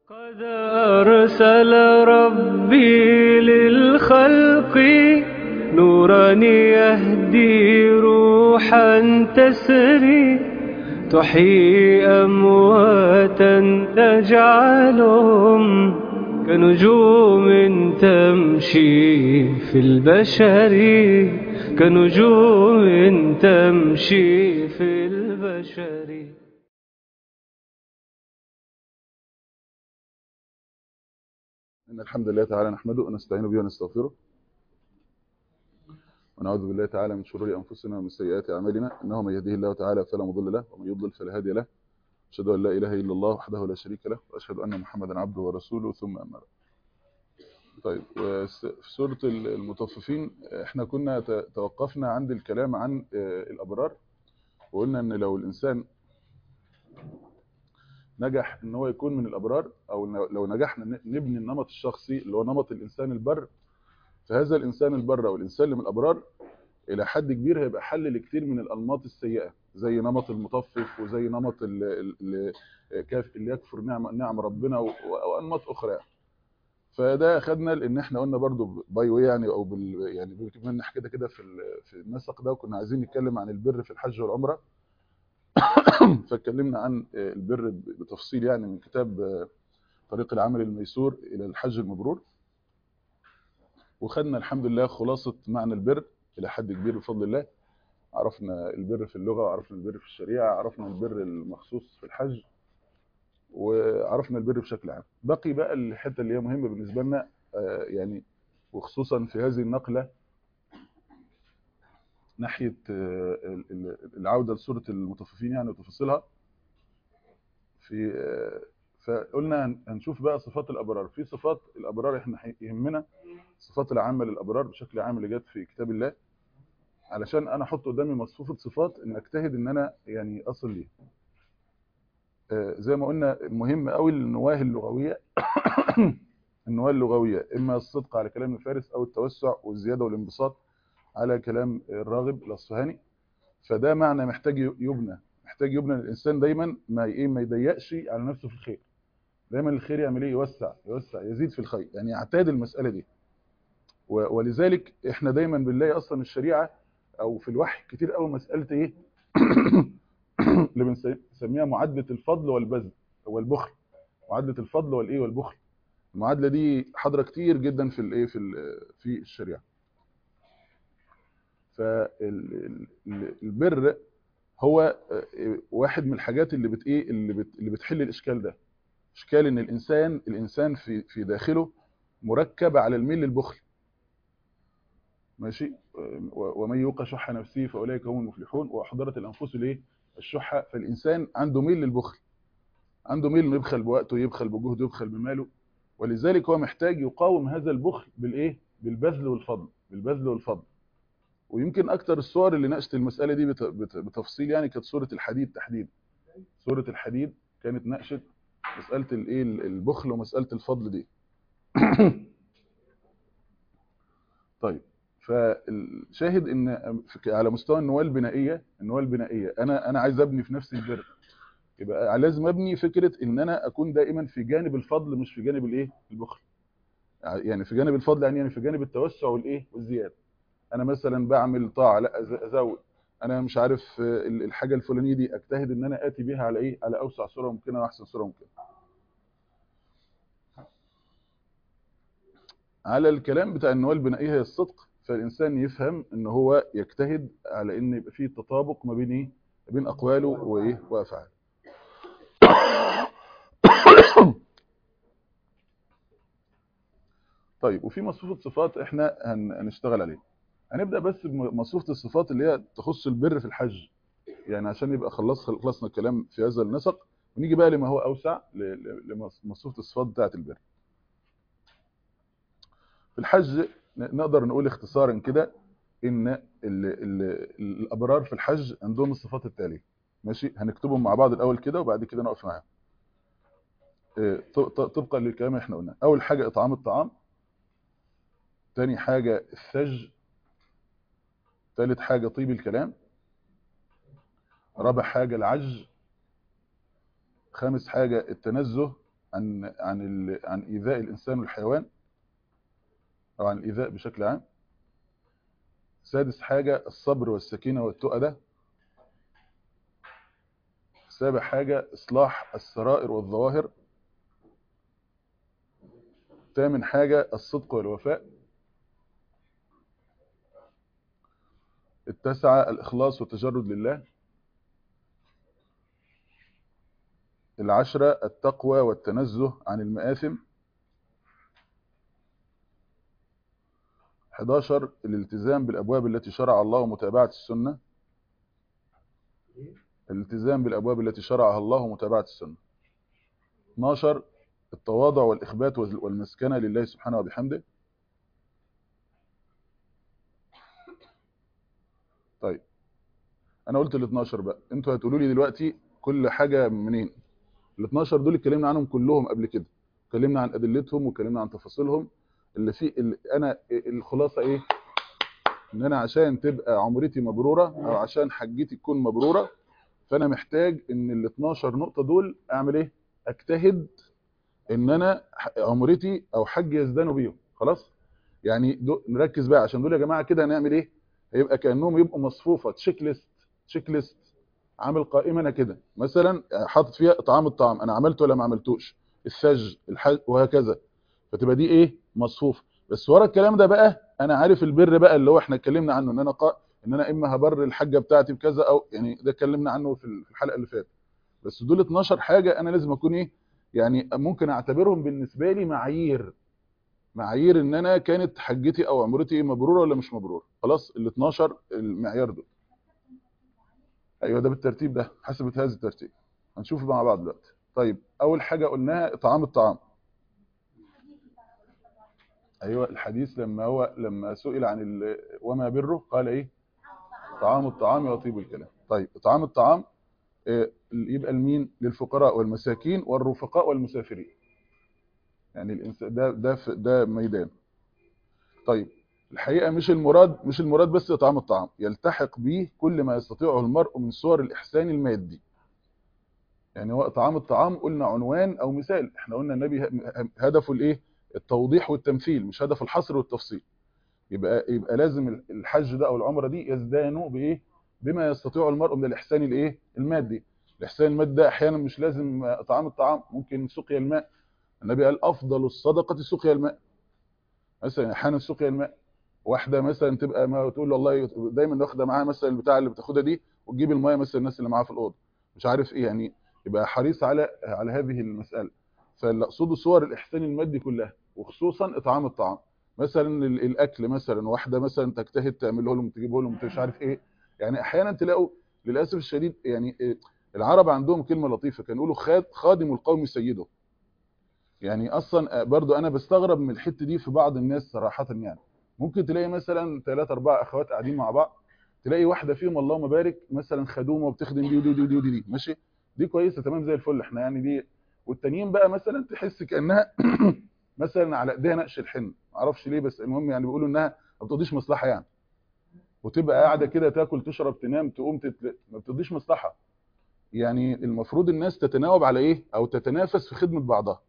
قد أرسل ربي للخلق نورا يهدي روحا تسري تحيي أمواتا تجعلهم كنجوم تمشي في البشر كنجوم تمشي في البشر إن الحمد لله تعالى نحمده ونستعين به ونستغفره ونعوذ بالله تعالى من شرور أنفسنا ومن سيئات أعمالنا إنه من يهديه الله تعالى فلا مضل له ومن يضلل فلا هادي له أشهد أن لا إله إلا الله وحده لا شريك له وأشهد أن محمدا عبده ورسوله ثم أما بعد. طيب وس- في سورة المطففين احنا كنا ت- توقفنا عند الكلام عن آه، الأبرار وقلنا إن لو الإنسان نجح ان هو يكون من الابرار او إن لو نجحنا ن- نبني النمط الشخصي اللي هو نمط الانسان البر فهذا الانسان البر او الانسان اللي من الابرار الى حد كبير هيبقى حل لكتير من الانماط السيئه زي نمط المطفف وزي نمط ال- ال- ال- كاف- اللي يكفر نعم نعم ربنا و- وانماط اخرى يعني. فده خدنا لان احنا قلنا برضو باي واي يعني او بال يعني بما ان احنا كده كده في ال- في النسق ده وكنا عايزين نتكلم عن البر في الحج والعمره فاتكلمنا عن البر بتفصيل يعني من كتاب طريق العمل الميسور الى الحج المبرور وخدنا الحمد لله خلاصه معنى البر الى حد كبير بفضل الله عرفنا البر في اللغه وعرفنا البر في الشريعه عرفنا البر المخصوص في الحج وعرفنا البر بشكل عام بقي بقى الحته اللي هي مهمه بالنسبه لنا آه، يعني وخصوصا في هذه النقله ناحيه آه، ال- ال- العوده لسوره المطففين يعني وتفاصيلها في آه، فقلنا هن- هنشوف بقى صفات الابرار في صفات الابرار احنا حي- يهمنا الصفات العامه للابرار بشكل عام اللي جت في كتاب الله علشان انا احط قدامي مصفوفه صفات ان اجتهد ان انا يعني اصل ليها آه، زي ما قلنا مهم قوي النواه اللغويه النواه اللغويه اما الصدق على كلام الفارس او التوسع والزياده والانبساط على كلام الراغب الاصفهاني فده معنى محتاج يبنى محتاج يبنى الانسان دايما ما ايه ما يضيقش على نفسه في الخير دايما الخير يعمل ايه يوسع يوسع يزيد في الخير يعني يعتاد المساله دي و- ولذلك احنا دايما بنلاقي اصلا الشريعه او في الوحي كتير قوي مساله ايه اللي بنسميها معادله الفضل والبذل والبخل معادله الفضل والايه والبخل المعادله دي حاضره كتير جدا في الايه في ال- في الشريعه فالبر هو آه، واحد من الحاجات اللي بت ايه اللي بت اللي بتحل الاشكال ده اشكال ان الانسان الانسان في في داخله مركب على الميل للبخل ماشي و- ومن يوق شح نفسه فاولئك هم المفلحون واحضرت الانفس الايه الشح فالانسان عنده ميل للبخل عنده ميل انه يبخل بوقته يبخل بجهده يبخل بماله ولذلك هو محتاج يقاوم هذا البخل بالايه بالبذل والفضل بالبذل والفضل ويمكن اكتر الصور اللي ناقشت المساله دي بت- بت- بتفصيل يعني كانت سوره الحديد تحديدا سوره الحديد كانت ناقشت مساله الايه البخل ومساله الفضل دي طيب فالشاهد ان في- على مستوى النواه البنائيه النواه البنائيه انا انا عايز ابني في نفس البر يبقى لازم ابني فكره ان انا اكون دائما في جانب الفضل مش في جانب الايه البخل يعني في جانب الفضل يعني يعني في جانب التوسع والايه والزياده انا مثلا بعمل طاعه لا أز- ازود انا مش عارف آه، ال- الحاجه الفلانيه دي اجتهد ان انا اتي بها على ايه على اوسع صوره ممكنه واحسن صوره ممكنه على الكلام بتاع النواه البنائيه هي الصدق فالانسان يفهم ان هو يجتهد على ان يبقى فيه تطابق ما بين ايه ما بين اقواله وايه وافعاله طيب وفي مصفوفه صفات احنا هن- هنشتغل عليها هنبدا بس بمصفوفه الصفات اللي هي تخص البر في الحج يعني عشان يبقى خلص خلصنا الكلام في هذا النسق ونيجي بقى لما هو اوسع ل- ل- لمصفوفه الصفات بتاعه البر في الحج ن- نقدر نقول اختصارا كده ان ال ال الابرار في الحج عندهم الصفات التاليه ماشي هنكتبهم مع بعض الاول كده وبعد كده نقف معاهم إيه، ط- ط- طبقا للكلام اللي احنا قلناه اول حاجه اطعام الطعام تاني حاجه الثج تالت حاجه طيب الكلام رابع حاجه العج خامس حاجه التنزه عن عن ال... عن ايذاء الانسان والحيوان او عن الايذاء بشكل عام سادس حاجة الصبر والسكينة والتقى ده سابع حاجة إصلاح السرائر والظواهر ثامن حاجة الصدق والوفاء التاسعة الإخلاص والتجرد لله العشرة التقوى والتنزه عن المآثم 11 الالتزام بالأبواب التي شرع الله ومتابعة السنة الالتزام بالأبواب التي شرعها الله ومتابعة السنة 12 التواضع والإخبات والمسكنة لله سبحانه وبحمده طيب أنا قلت ال 12 بقى أنتوا هتقولوا لي دلوقتي كل حاجة منين ال 12 دول اتكلمنا عنهم كلهم قبل كده اتكلمنا عن أدلتهم واتكلمنا عن تفاصيلهم اللي فيه اللي أنا الخلاصة إيه إن أنا عشان تبقى عمرتي مبرورة أو عشان حجتي تكون مبرورة فانا محتاج ان ال 12 نقطه دول اعمل ايه اجتهد ان انا عمرتي او حج يزدانوا بيهم خلاص يعني نركز بقى عشان دول يا جماعه كده هنعمل ايه هيبقى كانهم يبقوا مصفوفه تشيك ليست تشيك ليست عامل قائمه انا كده مثلا حاطط فيها اطعام الطعام انا عملته ولا ما عملتوش الثلج الحج وهكذا فتبقى دي ايه مصفوفه بس ورا الكلام ده بقى انا عارف البر بقى اللي هو احنا اتكلمنا عنه ان انا قا... ان انا اما هبر الحاجه بتاعتي بكذا او يعني ده اتكلمنا عنه في الحلقه اللي فاتت بس دول 12 حاجه انا لازم اكون ايه يعني ممكن اعتبرهم بالنسبه لي معايير معايير ان انا كانت حجتي او عمرتي مبروره ولا مش مبروره خلاص ال 12 المعيار دول ايوه ده بالترتيب ده حسب هذا الترتيب هنشوف مع بعض دلوقتي طيب اول حاجه قلناها اطعام الطعام ايوه الحديث لما هو لما سئل عن وما بره قال ايه طعام الطعام وطيب الكلام طيب طعام الطعام يبقى لمين للفقراء والمساكين والرفقاء والمسافرين يعني الانسان ده ده ده ميدان طيب الحقيقه مش المراد مش المراد بس طعام الطعام يلتحق به كل ما يستطيعه المرء من صور الاحسان المادي يعني هو طعام الطعام قلنا عنوان او مثال احنا قلنا النبي هدفه الايه التوضيح والتمثيل مش هدف الحصر والتفصيل يبقى يبقى لازم الحج ده او العمره دي يزدانوا بايه بما يستطيع المرء من الاحسان الايه المادي الاحسان المادي ده احيانا مش لازم طعام الطعام ممكن سقيا الماء النبي قال افضل الصدقه سقيا الماء مثلا احيانا سقيا الماء واحده مثلا تبقى ما تقول له والله دايما واخده معاها مثلا البتاع اللي بتاخدها دي وتجيب الميه مثلا الناس اللي معاها في الاوضه مش عارف ايه يعني يبقى حريص على على هذه المساله فاللي اقصده صور الاحسان المادي كلها وخصوصا اطعام الطعام مثلا الاكل مثلا واحده مثلا تجتهد تعمله لهم تجيبه لهم مش عارف ايه يعني احيانا تلاقوا للاسف الشديد يعني العرب عندهم كلمه لطيفه كانوا يقولوا خادم القوم سيده يعني اصلا برضو انا بستغرب من الحته دي في بعض الناس صراحه يعني ممكن تلاقي مثلا ثلاثة أربعة أخوات قاعدين مع بعض تلاقي واحدة فيهم اللهم بارك مثلا خدومة وبتخدم دي ودي ودي ودي, دي ماشي دي كويسة تمام زي الفل احنا يعني دي والتانيين بقى مثلا تحس كأنها مثلا على ايديها نقش الحن معرفش ليه بس المهم يعني بيقولوا انها ما بتقضيش مصلحه يعني وتبقى قاعده كده تاكل تشرب تنام تقوم تتل... ما بتقضيش مصلحه يعني المفروض الناس تتناوب على ايه او تتنافس في خدمه بعضها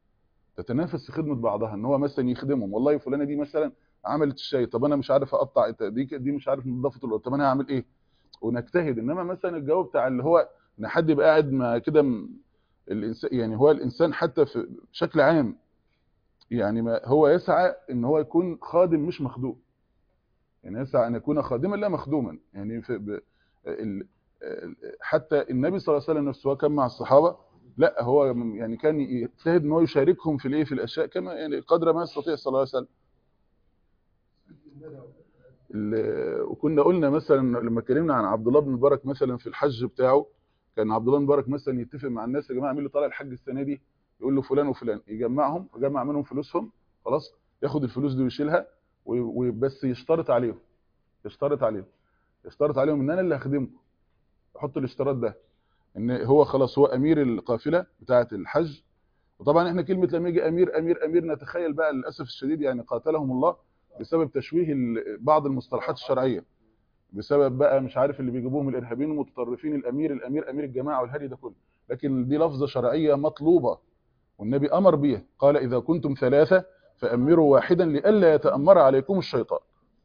تتنافس في خدمه بعضها ان هو مثلا يخدمهم والله فلانه دي مثلا عملت الشاي طب انا مش عارف اقطع دي دي مش عارف نظافه الأوضة طب انا هعمل ايه ونجتهد انما مثلا الجو بتاع اللي هو ان حد يبقى قاعد ما كده الانسان يعني هو الانسان حتى في بشكل عام يعني ما هو يسعى ان هو يكون خادم مش مخدوم يعني يسعى ان يكون خادما لا مخدوما يعني في ب... ال... حتى النبي صلى الله عليه وسلم نفسه كان مع الصحابه لا هو يعني كان يجتهد ان هو يشاركهم في الايه في الاشياء كما يعني قدر ما يستطيع صلى الله عليه وسلم وكنا قلنا مثلا لما اتكلمنا عن عبد الله بن مبارك مثلا في الحج بتاعه كان عبد الله بن مبارك مثلا يتفق مع الناس يا جماعه مين اللي طالع الحج السنه دي يقول له فلان وفلان يجمعهم يجمع منهم فلوسهم خلاص ياخد الفلوس دي ويشيلها وبس يشترط عليهم يشترط عليهم يشترط عليهم ان انا اللي هخدمكم يحط الاشتراط ده ان هو خلاص هو امير القافله بتاعه الحج وطبعا احنا كلمه لما يجي امير امير امير نتخيل بقى للاسف الشديد يعني قاتلهم الله بسبب تشويه بعض المصطلحات الشرعيه بسبب بقى مش عارف اللي بيجيبوهم الارهابيين المتطرفين الامير الامير امير الجماعه والهري ده كله لكن دي لفظه شرعيه مطلوبه والنبي امر بيه قال اذا كنتم ثلاثه فامروا واحدا لئلا يتامر عليكم الشيطان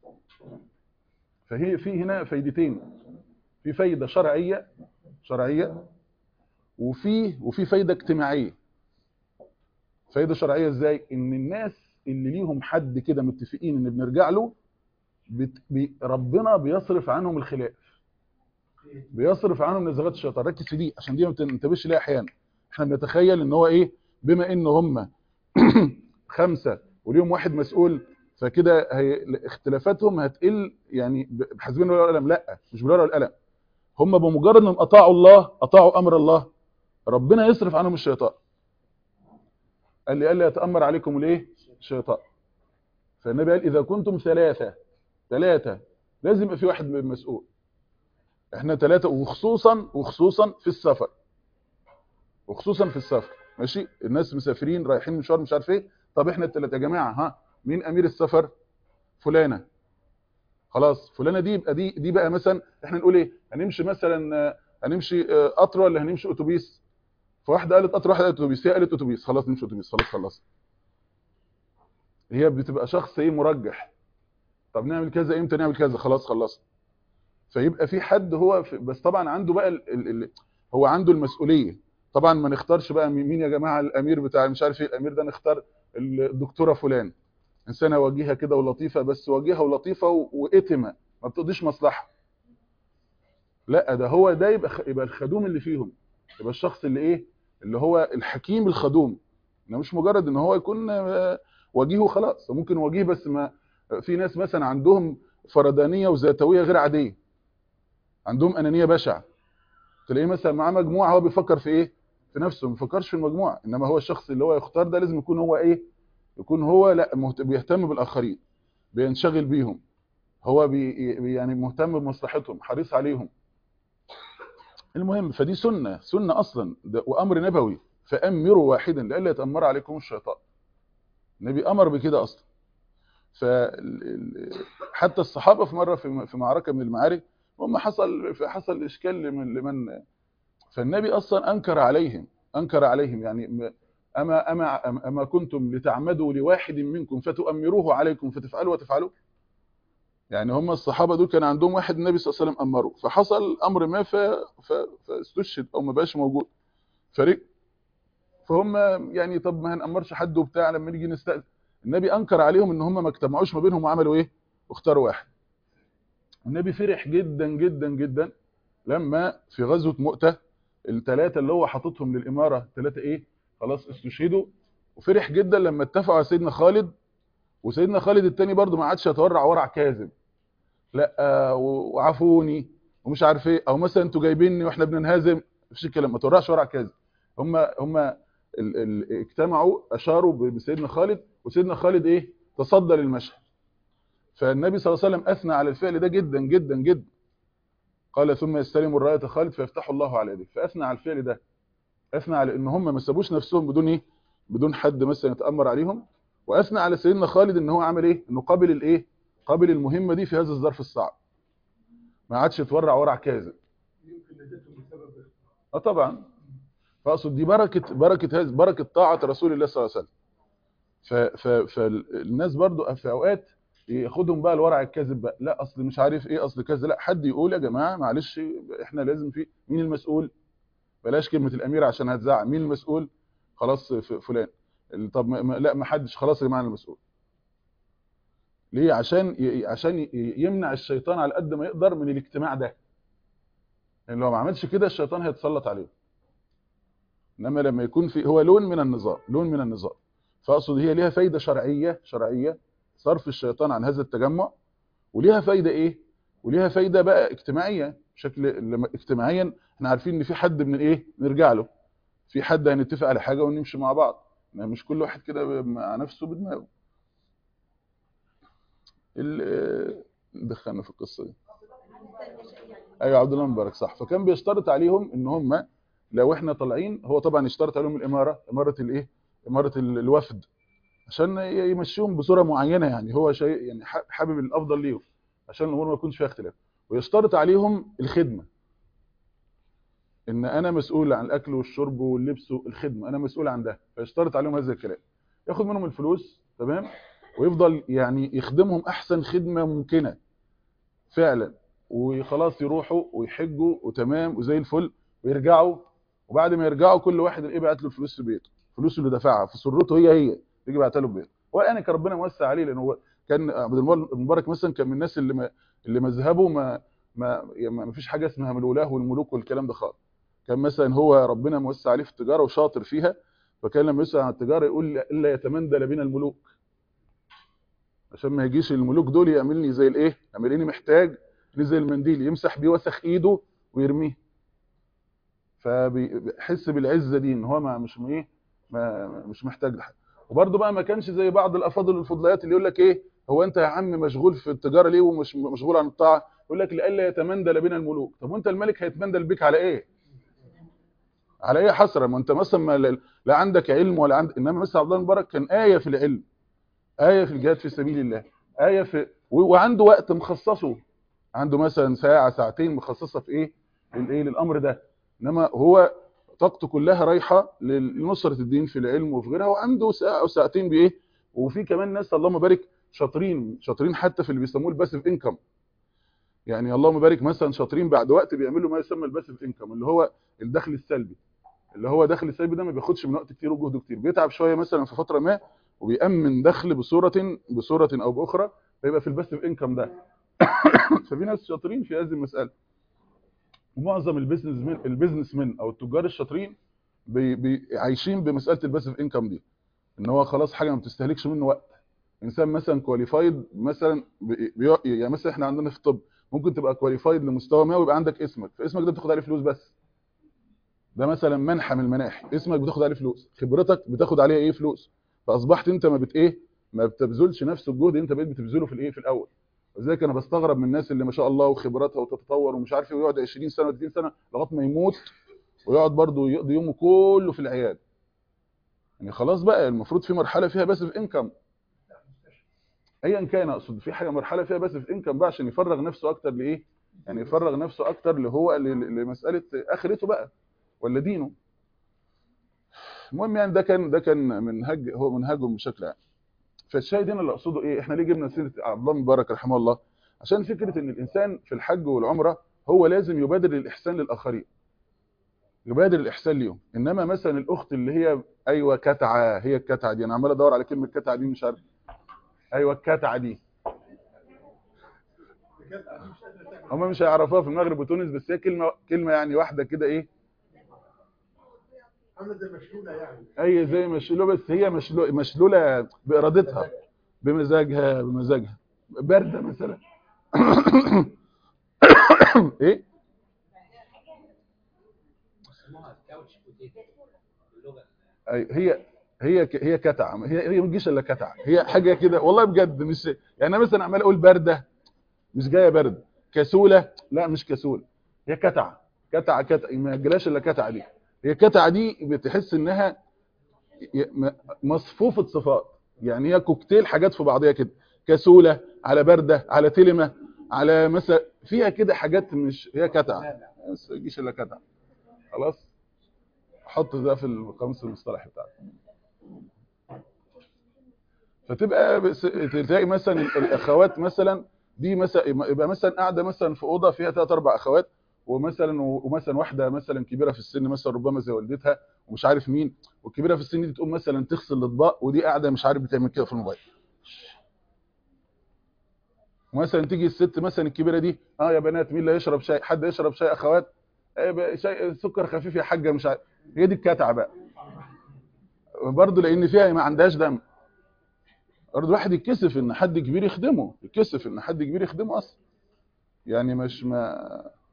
فهي في هنا فايدتين في فايده شرعيه شرعيه وفي وفي فايده اجتماعيه فايده شرعيه ازاي ان الناس اللي ليهم حد كده متفقين ان بنرجع له بت... بي... ربنا بيصرف عنهم الخلاف بيصرف عنهم نزغات الشيطان ركز في دي عشان دي ما تنتبهش ليها احيانا احنا بنتخيل ان هو ايه بما ان هم خمسه وليهم واحد مسؤول فكده هي... اختلافاتهم هتقل يعني بحسبين الورقه والقلم لا مش بالورقه والقلم هم بمجرد انهم اطاعوا الله اطاعوا امر الله ربنا يصرف عنهم الشيطان قال لي قال لي يتامر عليكم الايه الشيطان فالنبي قال اذا كنتم ثلاثه ثلاثه لازم يبقى في واحد مسؤول احنا ثلاثه وخصوصا وخصوصا في السفر وخصوصا في السفر ماشي الناس مسافرين رايحين مشوار مش عارف ايه طب احنا الثلاثه يا جماعه ها مين امير السفر فلانه خلاص فلانه دي يبقى دي دي بقى مثلا احنا نقول ايه هنمشي مثلا هنمشي قطر ولا هنمشي اتوبيس فواحده قالت قطر واحده قالت اتوبيس هي قالت اتوبيس خلاص نمشي اتوبيس خلاص خلاص هي بتبقى شخص ايه مرجح طب نعمل كذا امتى نعمل كذا خلاص خلص فيبقى في حد هو في بس طبعا عنده بقى ال ال ال هو عنده المسؤوليه طبعا ما نختارش بقى مين يا جماعه الامير بتاع مش عارف ايه الامير ده نختار الدكتوره فلان انسانه وجيهه كده ولطيفه بس وجيهه ولطيفه واتمه ما بتقضيش مصلحه لا ده هو ده يبقى يبقى الخدوم اللي فيهم يبقى الشخص اللي ايه اللي هو الحكيم الخدوم انه مش مجرد ان هو يكون وجيه وخلاص ممكن وجيه بس ما في ناس مثلا عندهم فردانيه وذاتويه غير عاديه عندهم انانيه بشعه تلاقيه مثلا معاه مجموعه هو بيفكر في ايه في نفسه ما بيفكرش في المجموعه انما هو الشخص اللي هو يختار ده لازم يكون هو ايه يكون هو لا بيهتم بالاخرين بينشغل بيهم هو بي يعني مهتم بمصلحتهم حريص عليهم المهم فدي سنه سنه اصلا وامر نبوي فامروا واحدا لئلا يتامر عليكم الشيطان النبي امر بكده اصلا ف حتى الصحابه في مره في معركه من المعارك هم حصل حصل اشكال لمن لمن فالنبي اصلا انكر عليهم انكر عليهم يعني اما اما اما كنتم لتعمدوا لواحد منكم فتؤمروه عليكم فتفعلوا وتفعلوا يعني هم الصحابه دول كان عندهم واحد النبي صلى الله عليه وسلم امره فحصل امر ما ف... ف... فاستشهد او ما بقاش موجود فريق فهم يعني طب ما هنأمرش حد وبتاع لما نيجي نستأذن النبي انكر عليهم ان هم ما اجتمعوش ما بينهم وعملوا ايه واختاروا واحد النبي فرح جدا جدا جدا لما في غزوه مؤته الثلاثه اللي هو حاططهم للاماره ثلاثه ايه خلاص استشهدوا وفرح جدا لما اتفقوا على سيدنا خالد وسيدنا خالد الثاني برضه ما عادش يتورع ورع كاذب لا وعفوني ومش عارف ايه او مثلا انتوا جايبيني واحنا بننهزم مفيش الكلام ما تورعش ورع كاذب هم هم اجتمعوا اشاروا بسيدنا خالد وسيدنا خالد ايه تصدى للمشهد فالنبي صلى الله عليه وسلم اثنى على الفعل ده جدا جدا جدا قال ثم يستلم الرايه خالد فيفتح الله على يديه فاثنى على الفعل ده اثنى على ان هم ما سابوش نفسهم بدون ايه بدون حد مثلا يتامر عليهم واثنى على سيدنا خالد ان هو عمل ايه انه قابل الايه قابل المهمه دي في هذا الظرف الصعب ما عادش يتورع ورع كاذب اه طبعا فاقصد دي بركه بركه هذه بركه طاعه رسول الله صلى الله عليه وسلم فالناس برضو في اوقات ياخدهم بقى الورع الكاذب بقى لا اصل مش عارف ايه اصل كذا لا حد يقول يا جماعه معلش احنا لازم في مين المسؤول بلاش كلمه الامير عشان هتزعق مين المسؤول خلاص فلان طب ما لا ما حدش خلاص يا جماعه المسؤول ليه عشان عشان يمنع الشيطان على قد ما يقدر من الاجتماع ده لان لو ما عملش كده الشيطان هيتسلط عليه انما لما يكون في هو لون من النظام لون من النظام فاقصد هي ليها فايده شرعيه شرعيه صرف الشيطان عن هذا التجمع وليها فايده ايه وليها فايده بقى اجتماعيه بشكل اجتماعيا احنا عارفين ان في حد من ايه نرجع له في حد هنتفق على حاجه ونمشي مع بعض مش كل واحد كده مع نفسه بدماغه دخلنا في القصه دي ايوه عبد الله مبارك صح فكان بيشترط عليهم ان هم لو احنا طالعين هو طبعا يشترط عليهم الاماره اماره الايه اماره الوفد عشان يمشيهم بصوره معينه يعني هو شيء يعني حابب الافضل ليهم عشان الامور ما يكونش فيها اختلاف ويشترط عليهم الخدمه ان انا مسؤول عن الاكل والشرب واللبس والخدمه انا مسؤول عن ده فيشترط عليهم هذا الكلام ياخد منهم الفلوس تمام ويفضل يعني يخدمهم احسن خدمه ممكنه فعلا وخلاص يروحوا ويحجوا وتمام وزي الفل ويرجعوا وبعد ما يرجعوا كل واحد ايه بعت له الفلوس في بيته فلوسه اللي دفعها في سرته هي هي يجي بعتها له في بيته وانا كان ربنا موسع عليه لان هو كان عبد المبارك مثلا كان من الناس اللي ما اللي مذهبه ما ما يعني ما فيش حاجه اسمها من الولاه والملوك والكلام ده خالص كان مثلا هو ربنا موسع عليه في التجاره وشاطر فيها فكان لما يسأل عن التجاره يقول الا يتمندل بنا الملوك عشان ما يجيش الملوك دول يعملني زي الايه يعملني محتاج زي المنديل يمسح بيه وسخ ايده ويرميه فبيحس بالعزه دي ان هو ما مش ايه ما مش محتاج لحد وبرده بقى ما كانش زي بعض الافاضل الفضليات اللي يقول لك ايه هو انت يا عم مشغول في التجاره ليه ومش مشغول عن الطاعه يقول لك لئلا يتمندل بنا الملوك طب وانت الملك هيتمندل بيك على ايه على ايه حسره ما انت مثلا ما لا عندك علم ولا عندك انما مثلا عبد الله المبارك كان ايه في العلم ايه في الجهاد في سبيل الله ايه في وعنده وقت مخصصه عنده مثلا ساعه ساعتين مخصصه في ايه للايه للامر ده انما هو طاقته كلها رايحه لنصره الدين في العلم وفي غيرها وعنده ساعه او ساعتين بايه وفي كمان ناس اللهم بارك شاطرين شاطرين حتى في اللي بيسموه الباسيف انكم يعني اللهم بارك مثلا شاطرين بعد وقت بيعملوا ما يسمى الباسيف انكم اللي هو الدخل السلبي اللي هو دخل السلبي ده ما بياخدش من وقت كتير وجهد كتير بيتعب شويه مثلا في فتره ما وبيأمن دخل بصوره بصوره او باخرى فيبقى في الباسيف انكم ده ففي ناس شاطرين في هذه المساله ومعظم البيزنس من البيزنس من او التجار الشاطرين بي بي عايشين بمساله الباسيف انكم دي ان هو خلاص حاجه ما بتستهلكش منه وقت انسان مثلا كواليفايد مثلا بي يعني مثلا احنا عندنا في الطب ممكن تبقى كواليفايد لمستوى ما ويبقى عندك اسمك فاسمك ده بتاخد عليه فلوس بس ده مثلا منحى من المناحي اسمك بتاخد عليه فلوس خبرتك بتاخد عليها ايه فلوس فاصبحت انت ما بت ايه ما بتبذلش نفس الجهد انت بقيت بتبذله في الايه في الاول ولذلك انا بستغرب من الناس اللي ما شاء الله وخبراتها وتتطور ومش عارف ايه ويقعد 20 سنه 30 سنه لغايه ما يموت ويقعد برضه يقضي يومه كله في العياده يعني خلاص بقى المفروض في مرحله فيها بس في انكم ايا كان اقصد في حاجه مرحله فيها بس في انكم بقى عشان يفرغ نفسه اكتر لايه يعني يفرغ نفسه اكتر اللي هو لمساله اخرته بقى ولا دينه المهم يعني ده كان ده كان منهج هو منهجهم بشكل عام فالشاهد هنا اللي اقصده ايه احنا ليه جبنا سيره عبد الله مبارك رحمه الله عشان فكره ان الانسان في الحج والعمره هو لازم يبادر الاحسان للاخرين يبادر الاحسان ليهم انما مثلا الاخت اللي هي ايوه كتعه هي الكتعه دي انا عمال ادور على كلمه كتعه دي مش عارف ايوه الكتعه دي هم مش هيعرفوها في المغرب وتونس بس هي كلمه كلمه يعني واحده كده ايه عامله زي مشلوله يعني اي زي مشلوله بس هي مشلوله مشلوله بارادتها بمزاجها بمزاجها بارده مثلا ايه أي هي هي هي كتعه هي هي ما تجيش الا كتعه هي حاجه كده والله بجد مش يعني انا مثلا عمال اقول بارده مش جايه برد كسوله لا مش كسوله هي كتعه كتعه كتعه ما تجيلاش الا كتعه دي هي كتعه دي بتحس انها مصفوفه صفات يعني هي كوكتيل حاجات في بعضيها كده كسوله على برده على تلمه على مثلا فيها كده حاجات مش هي كتعه بس ما تجيش الا كتعه خلاص حط ده في القاموس المصطلحي بتاعك فتبقى بس تلاقي مثلا الاخوات مثلا دي مثلا يبقى مثلا قاعده مثلا في اوضه فيها ثلاث اربع اخوات ومثلا ومثلا واحده مثلا كبيره في السن مثلا ربما زي والدتها ومش عارف مين والكبيره في السن دي تقوم مثلا تغسل الاطباق ودي قاعده مش عارف بتعمل كده في الموبايل مثلا تيجي الست مثلا الكبيره دي اه يا بنات مين اللي يشرب شاي حد يشرب شاي اخوات ايه شاي سكر خفيف يا حاجه مش عارف هي دي الكتعه بقى برضه لان فيها ما عندهاش دم برضه الواحد يتكسف ان حد كبير يخدمه يتكسف ان حد كبير يخدمه اصلا يعني مش ما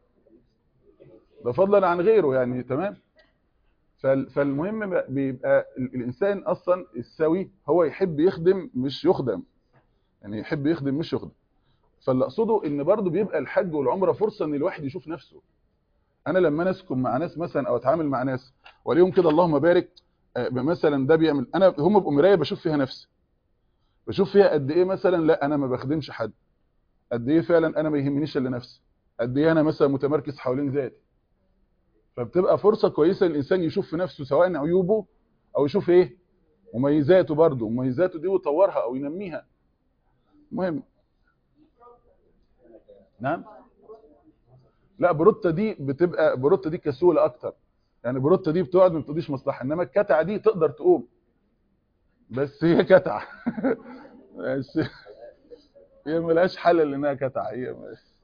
ده فضلا عن غيره يعني تمام فالمهم بيبقى الانسان اصلا السوي هو يحب يخدم مش يخدم يعني يحب يخدم مش يخدم فاللي اقصده ان برضه بيبقى الحج والعمره فرصه ان الواحد يشوف نفسه انا لما اسكن مع ناس مثلا او اتعامل مع ناس واليوم كده اللهم بارك مثلا ده بيعمل انا هم بقوا مرايه بشوف فيها نفسي بشوف فيها قد ايه مثلا لا انا ما بخدمش حد قد ايه فعلا انا ما يهمنيش الا نفسي قد ايه انا مثلا متمركز حوالين ذاتي فبتبقى فرصه كويسه الانسان يشوف في نفسه سواء عيوبه او يشوف ايه مميزاته برضه مميزاته دي ويطورها او ينميها مهم نعم لا بروتة دي بتبقى بروتة دي كسولة اكتر يعني بروتة دي بتقعد ما بتقضيش مصلحة انما الكتعة دي تقدر تقوم بس هي كتعة بس هي ملهاش حل انها كتعة هي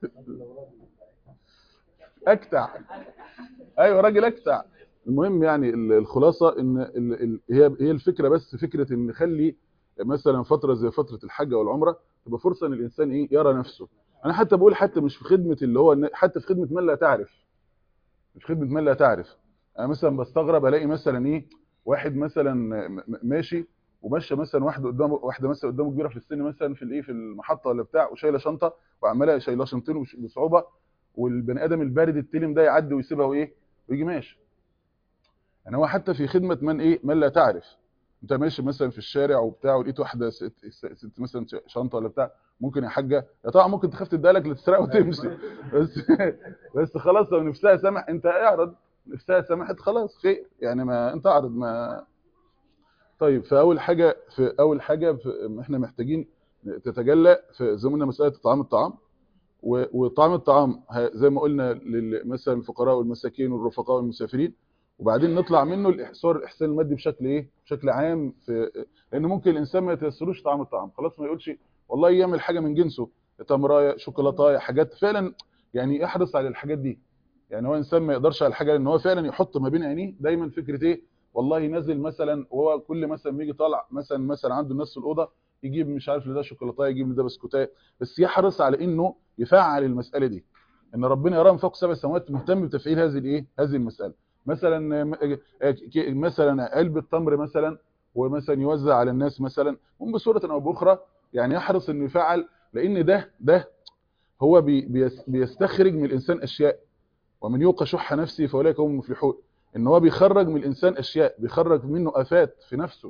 اكتع ايوه راجل اكتع المهم يعني الخلاصة ان ال ال هي هي الفكرة بس فكرة ان نخلي مثلا فترة زي فترة الحج والعمرة تبقى فرصة ان الانسان ايه يرى نفسه انا حتى بقول حتى مش في خدمة اللي هو حتى في خدمة من لا تعرف مش خدمة من لا تعرف انا مثلا بستغرب الاقي مثلا ايه واحد مثلا ماشي وماشيه مثلا واحده قدامه واحده مثلا قدامه كبيره في السن مثلا في الايه في المحطه ولا بتاع وشايله شنطه وعماله شايله شنطتين بصعوبه والبني ادم البارد التلم ده يعدي ويسيبها وايه ويجي ماشي يعني هو حتى في خدمه من ايه من لا تعرف انت ماشي مثلا في الشارع وبتاع ولقيت واحده ست, ست مثلا شنطه ولا بتاع ممكن يا حاجه يا طبعا ممكن تخاف تديها لك لتسرقها وتمشي بس بس خلاص لو نفسها سمح انت اعرض نفسها سمحت خلاص خير يعني ما انت اعرض ما طيب فاول حاجه في اول حاجه في احنا محتاجين تتجلى في زي ما قلنا مساله طعام الطعام وطعام الطعام زي ما قلنا مثلا الفقراء والمساكين والرفقاء والمسافرين وبعدين نطلع منه الاحصار الاحسان المادي بشكل ايه بشكل عام في لان ممكن الانسان ما يتيسروش طعام الطعام خلاص ما يقولش والله يعمل حاجه من جنسه تمرايه شوكولاته حاجات فعلا يعني يحرص على الحاجات دي يعني هو انسان ما يقدرش على الحاجه لان هو فعلا يحط ما بين عينيه دايما فكره ايه والله نازل مثلا وهو كل مثلا ما يجي طالع مثلا مثلا عنده الناس في الاوضه يجيب مش عارف لده شوكولاته يجيب لده بسكوتات بس يحرص على انه يفعل المساله دي ان ربنا يراه من فوق سبع سماوات مهتم بتفعيل هذه الايه هذه المساله مثلا مثلا علبه تمر مثلا ومثلا يوزع على الناس مثلا هم بصوره او باخرى يعني يحرص انه يفعل لان ده ده هو بي بيستخرج من الانسان اشياء ومن يوق شح نفسه فاولئك هم المفلحون ان هو بيخرج من الانسان اشياء بيخرج منه افات في نفسه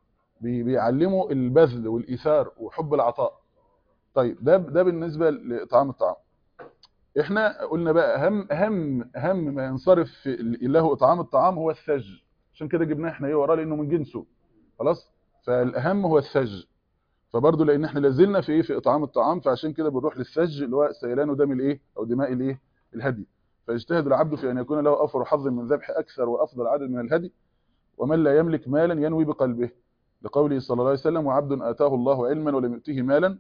بيعلمه البذل والايثار وحب العطاء طيب ده ده بالنسبه لطعام الطعام احنا قلنا بقى اهم اهم اهم ما ينصرف له اطعام الطعام هو الثلج عشان كده جبناه احنا ايه وراه لانه من جنسه خلاص فالاهم هو الثلج فبرضه لان احنا لازلنا في ايه في اطعام الطعام فعشان كده بنروح للثلج اللي هو سيلان دم الايه او دماء الايه الهدي فيجتهد العبد في ان يكون له افر حظ من ذبح اكثر وافضل عدد من الهدي ومن لا يملك مالا ينوي بقلبه لقوله صلى الله عليه وسلم وعبد اتاه الله علما ولم يؤته مالا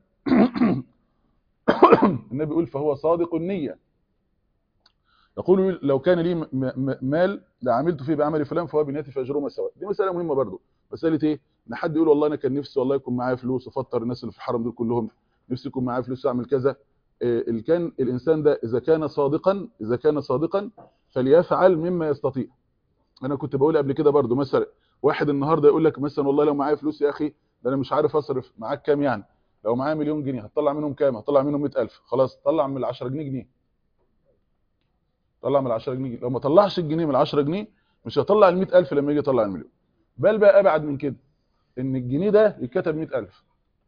النبي يقول فهو صادق النيه يقول لو كان لي مال لعملت فيه بعمل فلان فهو بنيتي فاجرهما سواء دي مساله مهمه برضه مساله ايه ان حد يقول والله انا كان نفسي والله يكون معايا فلوس وفطر الناس اللي في الحرم دول كلهم نفسي يكون معايا فلوس اعمل كذا اللي كان الانسان ده اذا كان صادقا اذا كان صادقا فليفعل مما يستطيع انا كنت بقول قبل كده برضه مثلا واحد النهارده يقول لك مثلا والله لو معايا فلوس يا اخي ده انا مش عارف اصرف معاك كام يعني لو معايا مليون جنيه هتطلع منهم كام هتطلع منهم 100000 خلاص طلع من ال 10 جنيه جنيه طلع من ال 10 جنيه لو ما طلعش الجنيه من ال 10 جنيه مش هيطلع ال 100000 لما يجي يطلع المليون بل بقى ابعد من كده ان الجنيه ده يتكتب 100000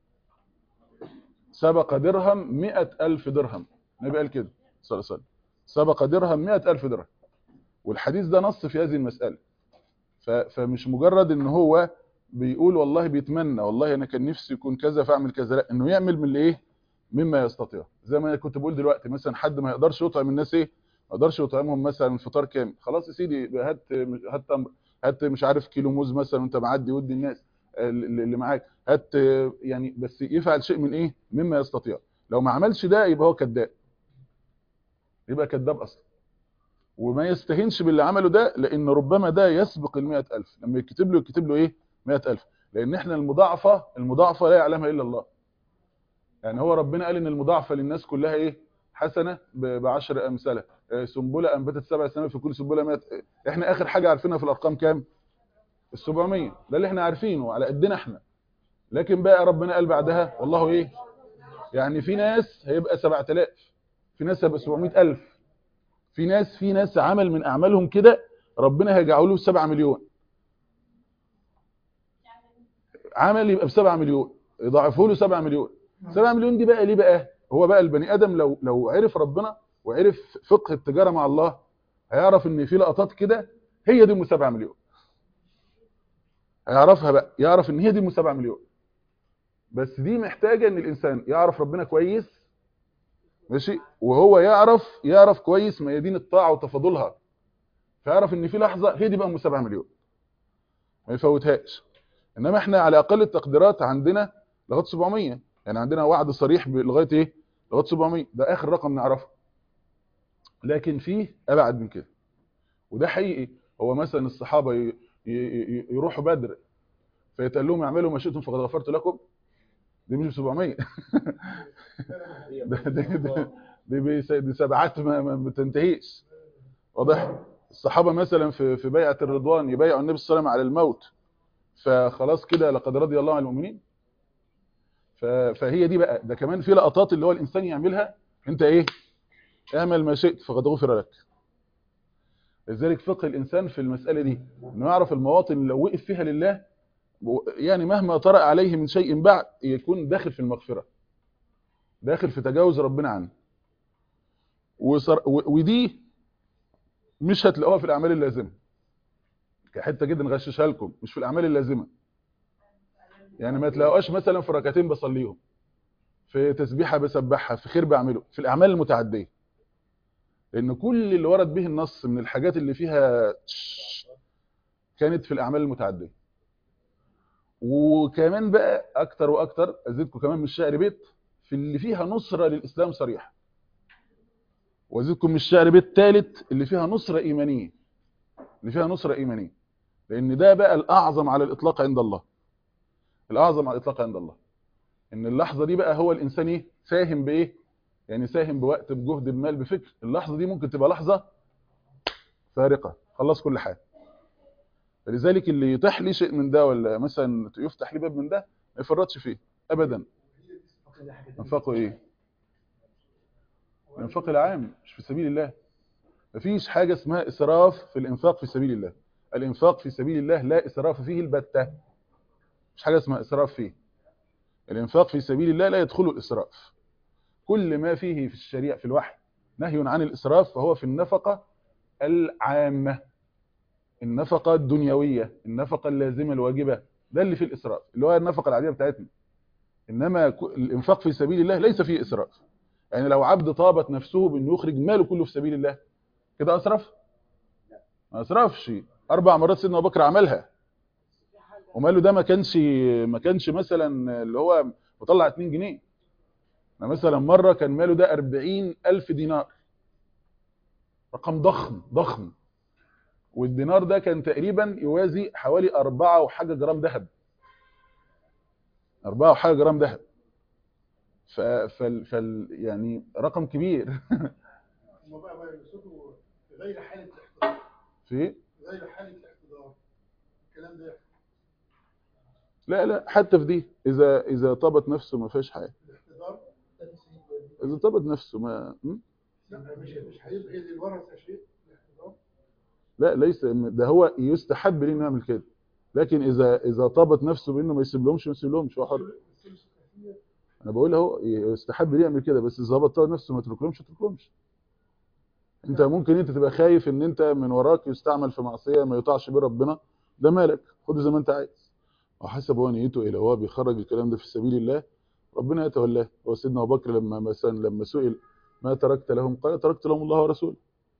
سبق درهم 100000 درهم النبي قال كده صلى الله عليه وسلم سبق درهم 100000 درهم والحديث ده نص في هذه المسألة فمش مجرد ان هو بيقول والله بيتمنى والله انا كان نفسي يكون كذا فاعمل كذا لا انه يعمل من الايه مما يستطيع زي ما كنت بقول دلوقتي مثلا حد ما يقدرش يطعم الناس ايه ما يقدرش يطعمهم مثلا الفطار كامل خلاص يا سيدي هات هات هات مش عارف كيلو موز مثلا وانت معدي ودي الناس اللي معاك هات يعني بس يفعل شيء من ايه مما يستطيع لو ما عملش ده يبقى هو كذاب يبقى كذاب اصلا وما يستهينش باللي عمله ده لان ربما ده يسبق ال 100000 لما يكتب له يكتب له ايه 100000 لان احنا المضاعفه المضاعفه لا يعلمها الا الله يعني هو ربنا قال ان المضاعفه للناس كلها ايه حسنه ب 10 امثله سنبله انبتت سبع سنوات في كل سنبله 100 احنا اخر حاجه عارفينها في الارقام كام ال 700 ده اللي احنا عارفينه على قدنا احنا لكن بقى ربنا قال بعدها والله ايه يعني في ناس هيبقى 7000 في ناس هيبقى 700000 في ناس في ناس عمل من اعمالهم كده ربنا هيجعله له 7 مليون عمل يبقى ب 7 مليون يضاعفه له 7 مليون 7 مليون دي بقى ليه بقى هو بقى البني ادم لو لو عرف ربنا وعرف فقه التجاره مع الله هيعرف ان في لقطات كده هي دي ام 7 مليون هيعرفها بقى يعرف ان هي دي ام 7 مليون بس دي محتاجه ان الانسان يعرف ربنا كويس ماشي وهو يعرف يعرف كويس ميادين الطاعه وتفاضلها فيعرف ان في لحظه هي دي بقى ام 7 مليون ما يفوتهاش انما احنا على اقل التقديرات عندنا لغايه 700 يعني عندنا وعد صريح ب- لغايه ايه لغايه 700 ده اخر رقم نعرفه لكن فيه ابعد من كده وده حقيقي هو مثلا الصحابه ي- ي- ي- يروحوا بدر فيتقال لهم اعملوا ما شئتم فقد غفرت لكم دي مش ب 700 ده دي, دي, دي, بيس- دي سبعات ما, ما بتنتهيش واضح الصحابه مثلا في في بيعه الرضوان يبايعوا النبي صلى الله عليه وسلم على الموت فخلاص كده لقد رضي الله عن المؤمنين ف- فهي دي بقى ده كمان في لقطات اللي هو الانسان يعملها انت ايه اعمل ما شئت فقد غفر لك لذلك فقه الانسان في المساله دي انه يعرف المواطن اللي لو وقف فيها لله و- يعني مهما طرأ عليه من شيء بعد يكون داخل في المغفره داخل في تجاوز ربنا عنه وصر... و... ودي مش هتلاقوها في الاعمال اللازمه كحته كده نغششها لكم مش في الاعمال اللازمه يعني ما تلاقوهاش مثلا في ركعتين بصليهم في تسبيحه بسبحها في خير بعمله في الاعمال المتعديه لان كل اللي ورد به النص من الحاجات اللي فيها تش كانت في الاعمال المتعديه وكمان بقى اكتر واكتر ازيدكم كمان من الشعر بيت في اللي فيها نصره للاسلام صريحه وازيدكم من الشعر بيت ثالث اللي فيها نصره ايمانيه اللي فيها نصره ايمانيه لان ده بقى الاعظم على الاطلاق عند الله الاعظم على الاطلاق عند الله ان اللحظه دي بقى هو الانسان ايه ساهم بايه يعني ساهم بوقت بجهد بمال بفكر اللحظه دي ممكن تبقى لحظه فارقه خلص كل حاجه فلذلك اللي يتاح لي شيء من ده ولا مثلا يفتح لي باب من ده ما يفرطش فيه ابدا انفاقه ايه الانفاق العام مش في سبيل الله مفيش حاجه اسمها اسراف في الانفاق في سبيل الله الانفاق في سبيل الله لا اسراف فيه البتة مش حاجه اسمها اسراف فيه الانفاق في سبيل الله لا يدخله الاسراف كل ما فيه في الشريعه في الوحي نهي عن الاسراف فهو في النفقه العامه النفقه الدنيويه النفقه اللازمه الواجبه ده اللي فيه الاسراف اللي هو النفقه العاديه بتاعتنا انما ك- الانفاق في سبيل الله ليس فيه اسراف يعني لو عبد طابت نفسه بانه يخرج ماله كله في سبيل الله كده اسرف ما اسرفش اربع مرات سيدنا ابو بكر عملها وماله ده ما كانش ما كانش مثلا اللي هو مطلع 2 جنيه أنا مثلا مره كان ماله ده 40000 دينار رقم ضخم ضخم والدينار ده كان تقريبا يوازي حوالي 4 وحاجه جرام ذهب 4 وحاجه جرام ذهب ف... فال... فال... يعني رقم كبير هم بقى بقى يقصدوا في غير حالة الاحتضار في في غير حالة الاحتضار الكلام ده لا لا حتى في دي اذا اذا طابت نفسه ما فيهاش حاجه الاحتضار اذا طابت نفسه ما م? لا مش مش هيبقى للورثة شيء الاحتضار لا ليس ده هو يستحب ليه انه يعمل كده لكن اذا اذا طابت نفسه بانه ما يسيبلهمش ما يسيبلهمش هو حر الثلث الأخير انا بقول اهو يستحب ليه يعمل كده بس اذا ظبط نفسه ما يتركلهمش ما يتركلهمش انت ممكن انت تبقى خايف ان انت من وراك يستعمل في معصيه ما يطاعش بيه ربنا ده مالك خد زي ما انت عايز وحسب هو نيته ايه لو هو بيخرج الكلام ده في سبيل الله ربنا يتولاه هو سيدنا ابو بكر لما مثلا لما سئل ما تركت لهم قال تركت لهم الله ورسوله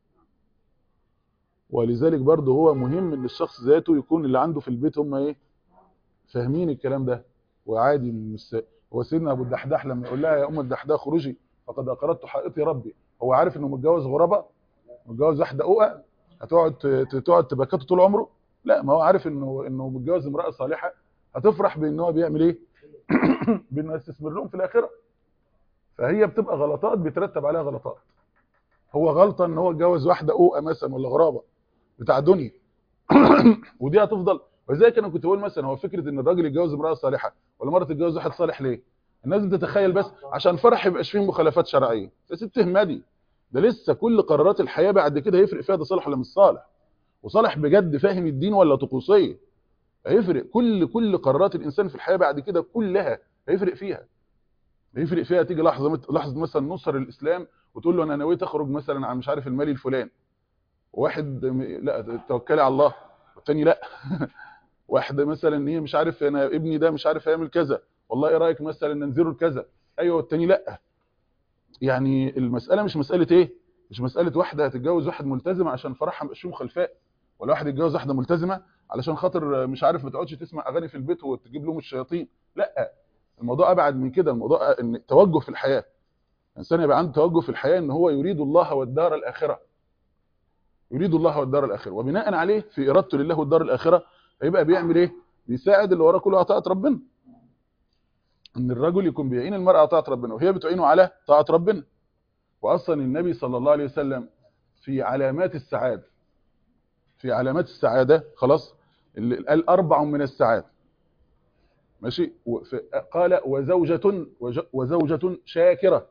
ولذلك برضه هو مهم ان الشخص ذاته يكون اللي عنده في البيت هم ايه فاهمين الكلام ده وعادي مش هو سيدنا ابو الدحداح لما يقول لها يا ام الدحداح خروجي فقد اقرضت حائطي ربي هو عارف انه متجوز غرباء متجوز واحده اوقه هتقعد ت- تقعد تبكته طول عمره لا ما هو عارف انه انه متجوز امراه صالحه هتفرح بان هو بيعمل ايه بانه يستثمر لهم في الاخره فهي بتبقى غلطات بيترتب عليها غلطات هو غلطه ان هو اتجوز واحده اوقه مثلا ولا غرابه بتاع دنيا ودي هتفضل ولذلك انا كنت بقول مثلا هو فكره ان الراجل يتجوز امراه صالحه ولا مره تتجوز واحد صالح ليه الناس بتتخيل بس عشان فرح يبقاش فيه مخالفات شرعيه يا ست اهمدي ده لسه كل قرارات الحياه بعد كده هيفرق فيها ده صالح ولا مش صالح وصالح بجد فاهم الدين ولا طقوسيه هيفرق كل كل قرارات الانسان في الحياه بعد كده كلها هيفرق فيها هيفرق فيها تيجي لحظه مت- لحظه مثلا نصر الاسلام وتقول له انا نويت اخرج مثلا عن مش عارف المالي الفلاني واحد م- لا توكلي على الله والتاني لا واحد مثلا هي مش عارف انا ابني ده مش عارف يعمل كذا والله ايه رايك مثلا ننزله لكذا ايوه والتاني لا يعني المساله مش مساله ايه مش مساله واحده هتتجوز واحد ملتزم عشان فرحها مبقاش فيه مخالفات ولا واحد يتجوز واحده ملتزمه علشان خاطر مش عارف ما تقعدش تسمع اغاني في البيت وتجيب لهم الشياطين لا الموضوع ابعد من كده الموضوع ان توجه في الحياه الانسان يبقى عنده توجه في الحياه ان هو يريد الله والدار الاخره يريد الله والدار الاخره وبناء عليه في ارادته لله والدار الاخره هيبقى بيعمل ايه بيساعد اللي وراه كله على طاعه ربنا ان الرجل يكون بيعين المراه على طاعه ربنا وهي بتعينه على طاعه ربنا واصلا النبي صلى الله عليه وسلم في علامات السعاده في علامات السعاده خلاص اللي قال اربع من السعاده ماشي وف- قال وزوجة وج- وزوجة شاكرة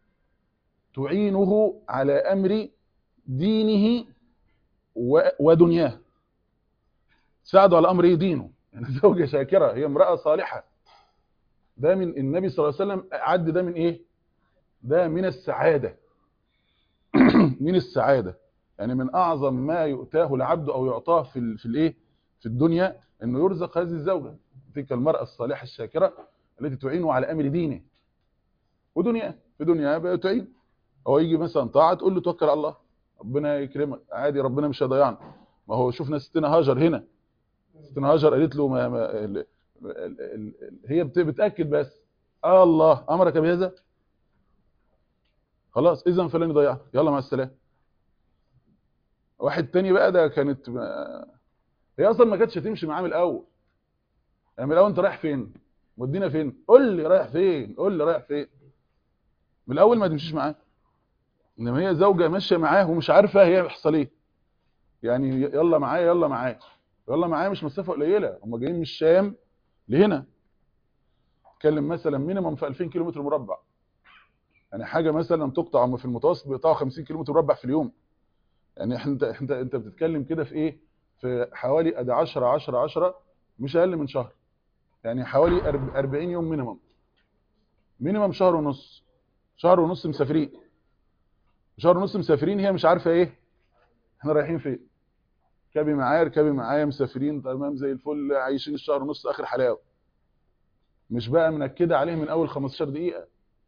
تعينه على أمر دينه و- ودنياه ساعده على أمر دينه يعني زوجة شاكرة هي امرأة صالحة ده من النبي صلى الله عليه وسلم عد ده من إيه ده من السعادة من السعادة يعني من أعظم ما يؤتاه العبد أو يعطاه في ال- في الإيه في الدنيا إنه يرزق هذه الزوجة تلك المرأة الصالحة الشاكرة التي تعينه على أمر دينه ودنياه في دنياه بقى تعين هو يجي مثلا طاعة تقول له توكل على الله ربنا يكرمك عادي ربنا مش هيضيعنا ما هو شفنا ستنا هاجر هنا ستنا هاجر قالت له ما ما ال ال ال ال هي بت- بتأكد بس آه الله أمرك بهذا خلاص إذا فلن يضيعك يلا مع السلامة واحد تاني بقى ده كانت ما هي أصلا ما كانتش هتمشي معاه من الأول يعني من الأول أنت رايح فين مودينا فين قول لي رايح فين قول لي رايح فين من الأول ما تمشيش معاه انما هي زوجة ماشية معاه ومش عارفة هي بيحصل ايه يعني يلا معايا يلا معايا يلا معايا مش مسافة قليلة هم جايين من الشام لهنا اتكلم مثلا مينيمم في 2000 كيلو متر مربع يعني حاجة مثلا تقطع هم في المتوسط بيقطعوا 50 كيلو متر مربع في اليوم يعني احنا انت انت انت بتتكلم كده في ايه في حوالي ادي 10 10 10 مش اقل من شهر يعني حوالي 40 يوم مينيمم مينيمم شهر ونص شهر ونص مسافرين شهر ونص مسافرين هي مش عارفه ايه احنا رايحين فين كابي معايا ركابي معايا مسافرين تمام زي الفل عايشين الشهر ونص اخر حلاوه مش بقى منكده عليه من اول 15 دقيقه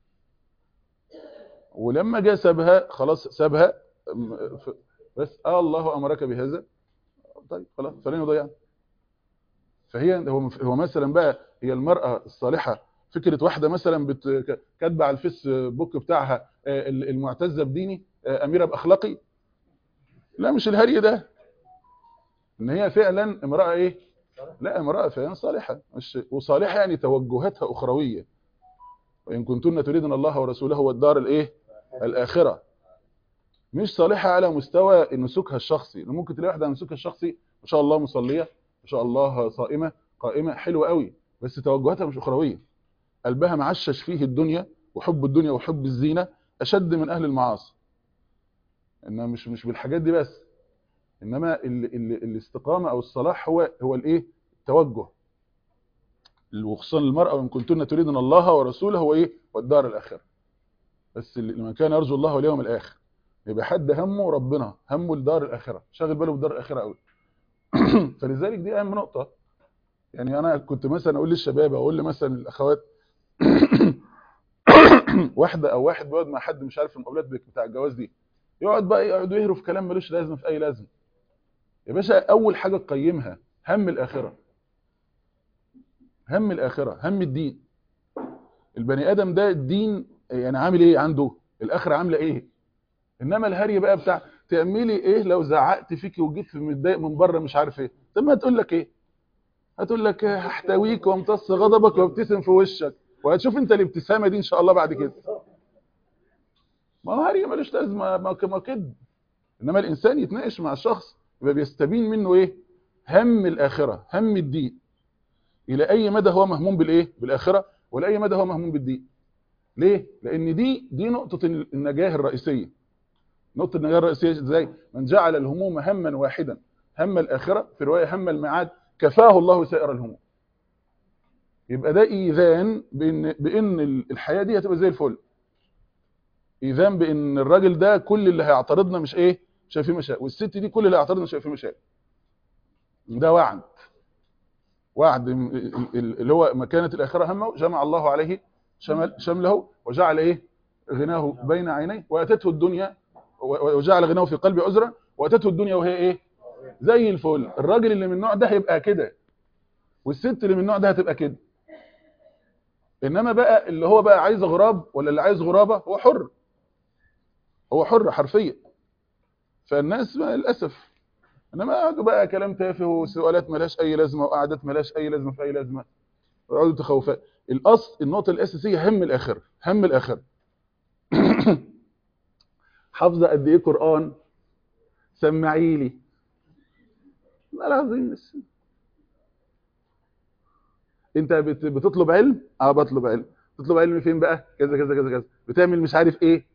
ولما جه سابها خلاص سابها م- ف- بس آه الله امرك بهذا طيب خلاص فلن يضيعنا فهي هو هو مثلا بقى هي المراه الصالحه فكره واحده مثلا بت- ك- كاتبه على الفيسبوك بتاعها آه، المعتزه بديني آه، اميره باخلاقي لا مش الهري ده ان هي فعلا امراه ايه لا امراه فعلا صالحه مش وصالحه يعني توجهاتها اخرويه وان كنتن تريدن الله ورسوله والدار الايه الاخره مش صالحه على مستوى نسكها الشخصي ممكن تلاقي واحده على نسكها الشخصي ما شاء الله مصليه ما شاء الله صائمه قائمه حلوه قوي بس توجهاتها مش اخرويه قلبها معشش فيه الدنيا وحب الدنيا وحب الزينه اشد من اهل المعاصي انما مش مش بالحاجات دي بس انما ال ال الاستقامه او الصلاح هو هو الايه التوجه وخصوصا المراه وان كنتن تريدن الله ورسوله هو ايه والدار الاخره بس اللي- لمن كان يرجو الله واليوم الاخر يبقى حد همه ربنا همه الدار الاخره شاغل باله بالدار الاخره قوي فلذلك دي اهم نقطه يعني انا كنت مثلا اقول للشباب اقول مثلا الاخوات واحده او واحد بيقعد مع حد مش عارف في المقابلات بتاع الجواز دي يقعد بقى يقعد يهرف كلام ملوش لازمه في اي لازمه يا باشا اول حاجه تقيمها هم الاخره هم الاخره هم الدين البني ادم ده الدين يعني عامل ايه عنده الاخره عامله ايه انما الهري بقى بتاع تعملي ايه لو زعقت فيكي وجيت في متضايق من بره مش عارف ايه طب ما هتقول لك ايه هتقول لك هحتويك وامتص غضبك وابتسم في وشك وهتشوف انت الابتسامه دي ان شاء الله بعد كده ما هو هري ملوش لازمه ما ما كده انما الانسان يتناقش مع الشخص يبقى بيستبين منه ايه هم الاخره هم الدين الى اي مدى هو مهموم بالايه بالاخره ولا اي مدى هو مهموم بالدين ليه لان دي دي نقطه النجاه الرئيسيه نقطه النجاه الرئيسيه ازاي من جعل الهموم هما واحدا هم الاخره في روايه هم الميعاد كفاه الله سائر الهموم يبقى ده ايذان بان بان الحياه دي هتبقى زي الفل ايذان بان الراجل ده كل اللي هيعترضنا مش ايه مش هيبقى فيه مشاكل والست دي كل اللي اعترض مش هيبقى فيه مشاكل ده وعد وعد م- ال- ال- اللي هو مكانة الآخرة همه جمع الله عليه شمل شمله وجعل إيه غناه بين عينيه وأتته الدنيا و- وجعل غناه في قلب عذرا وأتته الدنيا وهي إيه زي الفل الراجل اللي من النوع ده هيبقى كده والست اللي من النوع ده هتبقى كده إنما بقى اللي هو بقى عايز غراب ولا اللي عايز غرابة هو حر هو حر حرفيا فالناس بقى للأسف انما قعدوا بقى كلام تافه وسؤالات ملهاش اي لازمه وقعدات ملهاش اي لازمه في اي لازمه ويقعدوا تخوفات الاصل النقطه الاساسيه هم الاخره هم الاخره حافظه قد ايه قران سمعي لي لا العظيم بس انت بت- بتطلب علم اه بطلب علم تطلب علم فين بقى كذا كذا كذا كذا بتعمل مش عارف ايه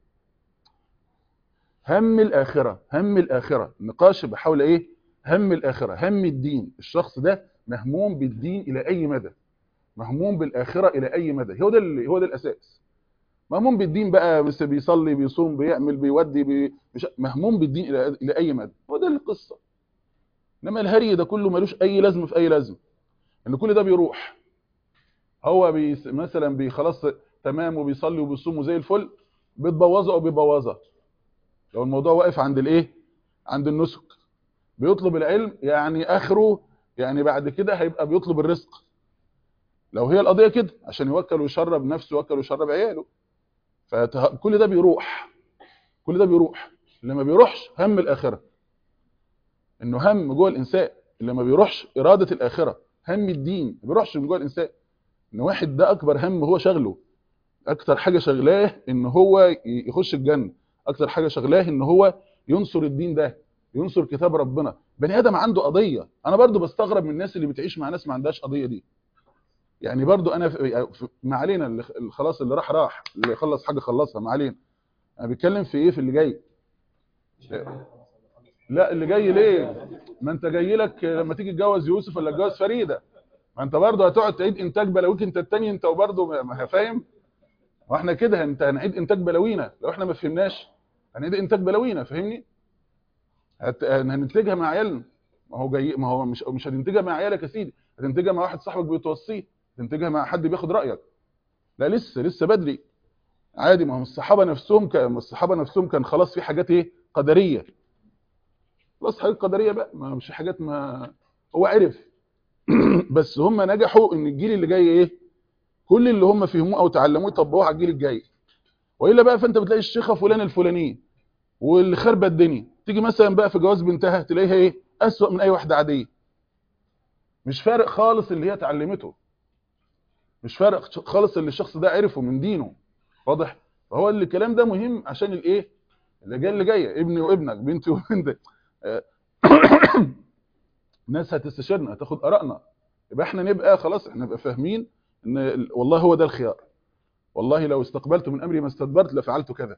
هم الآخرة هم الآخرة النقاش بحول إيه هم الآخرة هم الدين الشخص ده مهموم بالدين إلى أي مدى مهموم بالآخرة إلى أي مدى هو ده اللي هو ده الأساس مهموم بالدين بقى بس بيصلي بيصوم بيعمل بيودي بي... مش... مهموم بالدين إلى إلى أي مدى هو ده القصة إنما الهري ده كله ملوش أي لازمة في أي لازمة إن كل ده بيروح هو بيس... مثلا بي خلاص تمام وبيصلي وبيصوم وزي الفل بتبوظه أو بيبوظها لو الموضوع واقف عند الايه عند النسك بيطلب العلم يعني اخره يعني بعد كده هيبقى بيطلب الرزق لو هي القضيه كده عشان يوكل ويشرب نفسه يوكل ويشرب عياله فكل ده بيروح كل ده بيروح اللي ما بيروحش هم الاخره انه هم جوه الانسان اللي ما بيروحش اراده الاخره هم الدين ما بيروحش من جوه الانسان ان واحد ده اكبر هم هو شغله اكتر حاجه شغلاه ان هو يخش الجنه اكتر حاجه شغلاه ان هو ينصر الدين ده ينصر كتاب ربنا بني ادم عنده قضيه انا برضو بستغرب من الناس اللي بتعيش مع ناس ما عندهاش قضيه دي يعني برضو انا في في- ما علينا اللي اللي خلاص اللي راح راح اللي خلص حاجه خلصها ما علينا انا بتكلم في ايه في اللي جاي لا اللي جاي ليه ما انت جاي لك لما تيجي تتجوز يوسف ولا تتجوز فريده ما انت برضو هتقعد تعيد انتاج بلاويك انت التاني انت وبرضو ما ما فاهم واحنا كده انت هنعيد انتاج بلاوينا لو احنا ما فهمناش هنعيد انتاج بلاوينا فاهمني هت... هننتجها مع عيالنا ما هو جاي ما هو مش مش هتنتجها مع عيالك يا سيدي هتنتجها مع واحد صاحبك بيتوصيه هتنتجها مع حد بياخد رايك لا لسه لسه بدري عادي ما هم الصحابه نفسهم كان الصحابه نفسهم كان خلاص في حاجات ايه قدريه خلاص حاجات قدريه بقى ما مش حاجات ما هو عرف بس هم نجحوا ان الجيل اللي جاي ايه كل اللي هم فهموه او تعلموه يطبقوه على الجيل الجاي والا بقى فانت بتلاقي الشيخه فلان الفلانيه واللي خربت الدنيا تيجي مثلا بقى في جواز بنتها تلاقيها ايه اسوأ من اي واحده عاديه مش فارق خالص اللي هي اتعلمته مش فارق خالص اللي الشخص ده عرفه من دينه واضح فهو اللي الكلام ده مهم عشان الايه اللي جاي اللي جايه ابني وابنك بنتي وبنتك آه، ناس هتستشيرنا هتاخد ارائنا يبقى احنا نبقى خلاص احنا نبقى فاهمين ان ال- والله هو ده الخيار والله لو استقبلت من امري ما استدبرت لفعلت كذا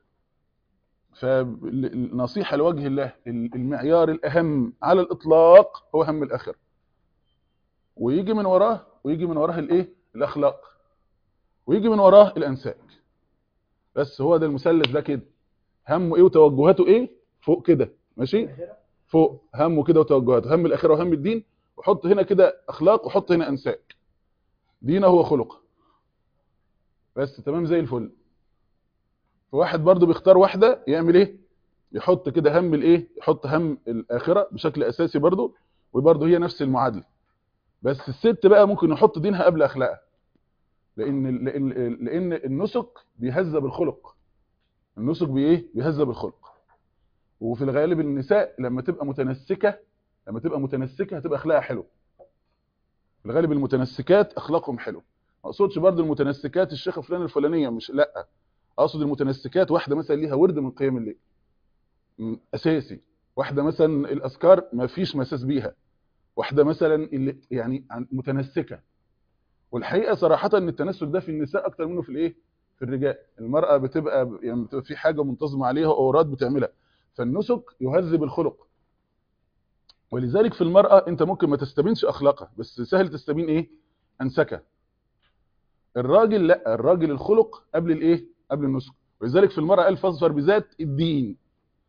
فالنصيحه لوجه الله المعيار الاهم على الاطلاق هو هم الاخره ويجي من وراه ويجي من وراه الايه الاخلاق ويجي من وراه الانساك بس هو ده المثلث ده كده همه ايه وتوجهاته ايه فوق كده ماشي فوق همه كده وتوجهاته هم الاخره وهم الدين وحط هنا كده اخلاق وحط هنا انساك دينه هو خلقه بس تمام زي الفل فواحد برضو بيختار واحده يعمل ايه يحط كده هم الايه يحط هم الاخره بشكل اساسي برضو وبرضو هي نفس المعادله بس الست بقى ممكن يحط دينها قبل اخلاقها لان لان لان النسك بيهذب الخلق النسك بايه بيهذب الخلق وفي الغالب النساء لما تبقى متنسكه لما تبقى متنسكه هتبقى اخلاقها حلو في الغالب المتنسكات اخلاقهم حلو ما اقصدش برضو المتنسكات الشيخه فلان الفلانيه مش لا اقصد المتنسكات واحده مثلا ليها ورد من قيام الليل م- اساسي واحده مثلا الاذكار ما فيش مساس بيها واحده مثلا اللي يعني عن- متنسكه والحقيقه صراحه ان التنسك ده في النساء اكتر منه في الايه في الرجال المراه بتبقى ب- يعني بتبقى في حاجه منتظمه عليها اوراد بتعملها فالنسك يهذب الخلق ولذلك في المراه انت ممكن ما تستبينش اخلاقها بس سهل تستبين ايه انسكه الراجل لا الراجل الخلق قبل الايه قبل النسك ولذلك في المراه قال فاظفر بذات الدين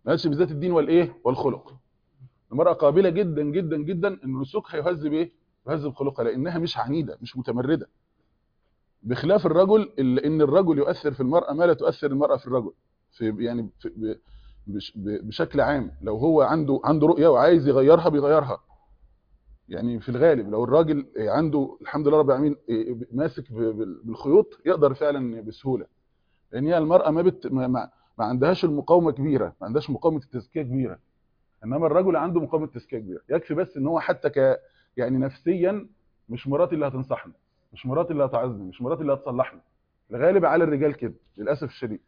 ما قالش بذات الدين والايه والخلق المراه قابله جدا جدا جدا ان نسوكها يهذب ايه يهذب خلقها لانها مش عنيده مش متمرده بخلاف الرجل اللي ان الرجل يؤثر في المراه ما لا تؤثر المراه في الرجل في يعني في ب- بش- ب- بشكل عام لو هو عنده عنده رؤيه وعايز يغيرها بيغيرها يعني في الغالب لو الراجل عنده الحمد لله رب العالمين ماسك ب- بال- بالخيوط يقدر فعلا بسهوله لان هي المراه ما, بت ما, ما ما عندهاش المقاومه كبيره ما عندهاش مقاومه التزكيه كبيره انما الرجل عنده مقاومه تزكيه كبيره يكفي بس ان هو حتى ك يعني نفسيا مش مراتي اللي هتنصحني مش مراتي اللي هتعظني مش مراتي اللي هتصلحني الغالب على الرجال كده للاسف الشديد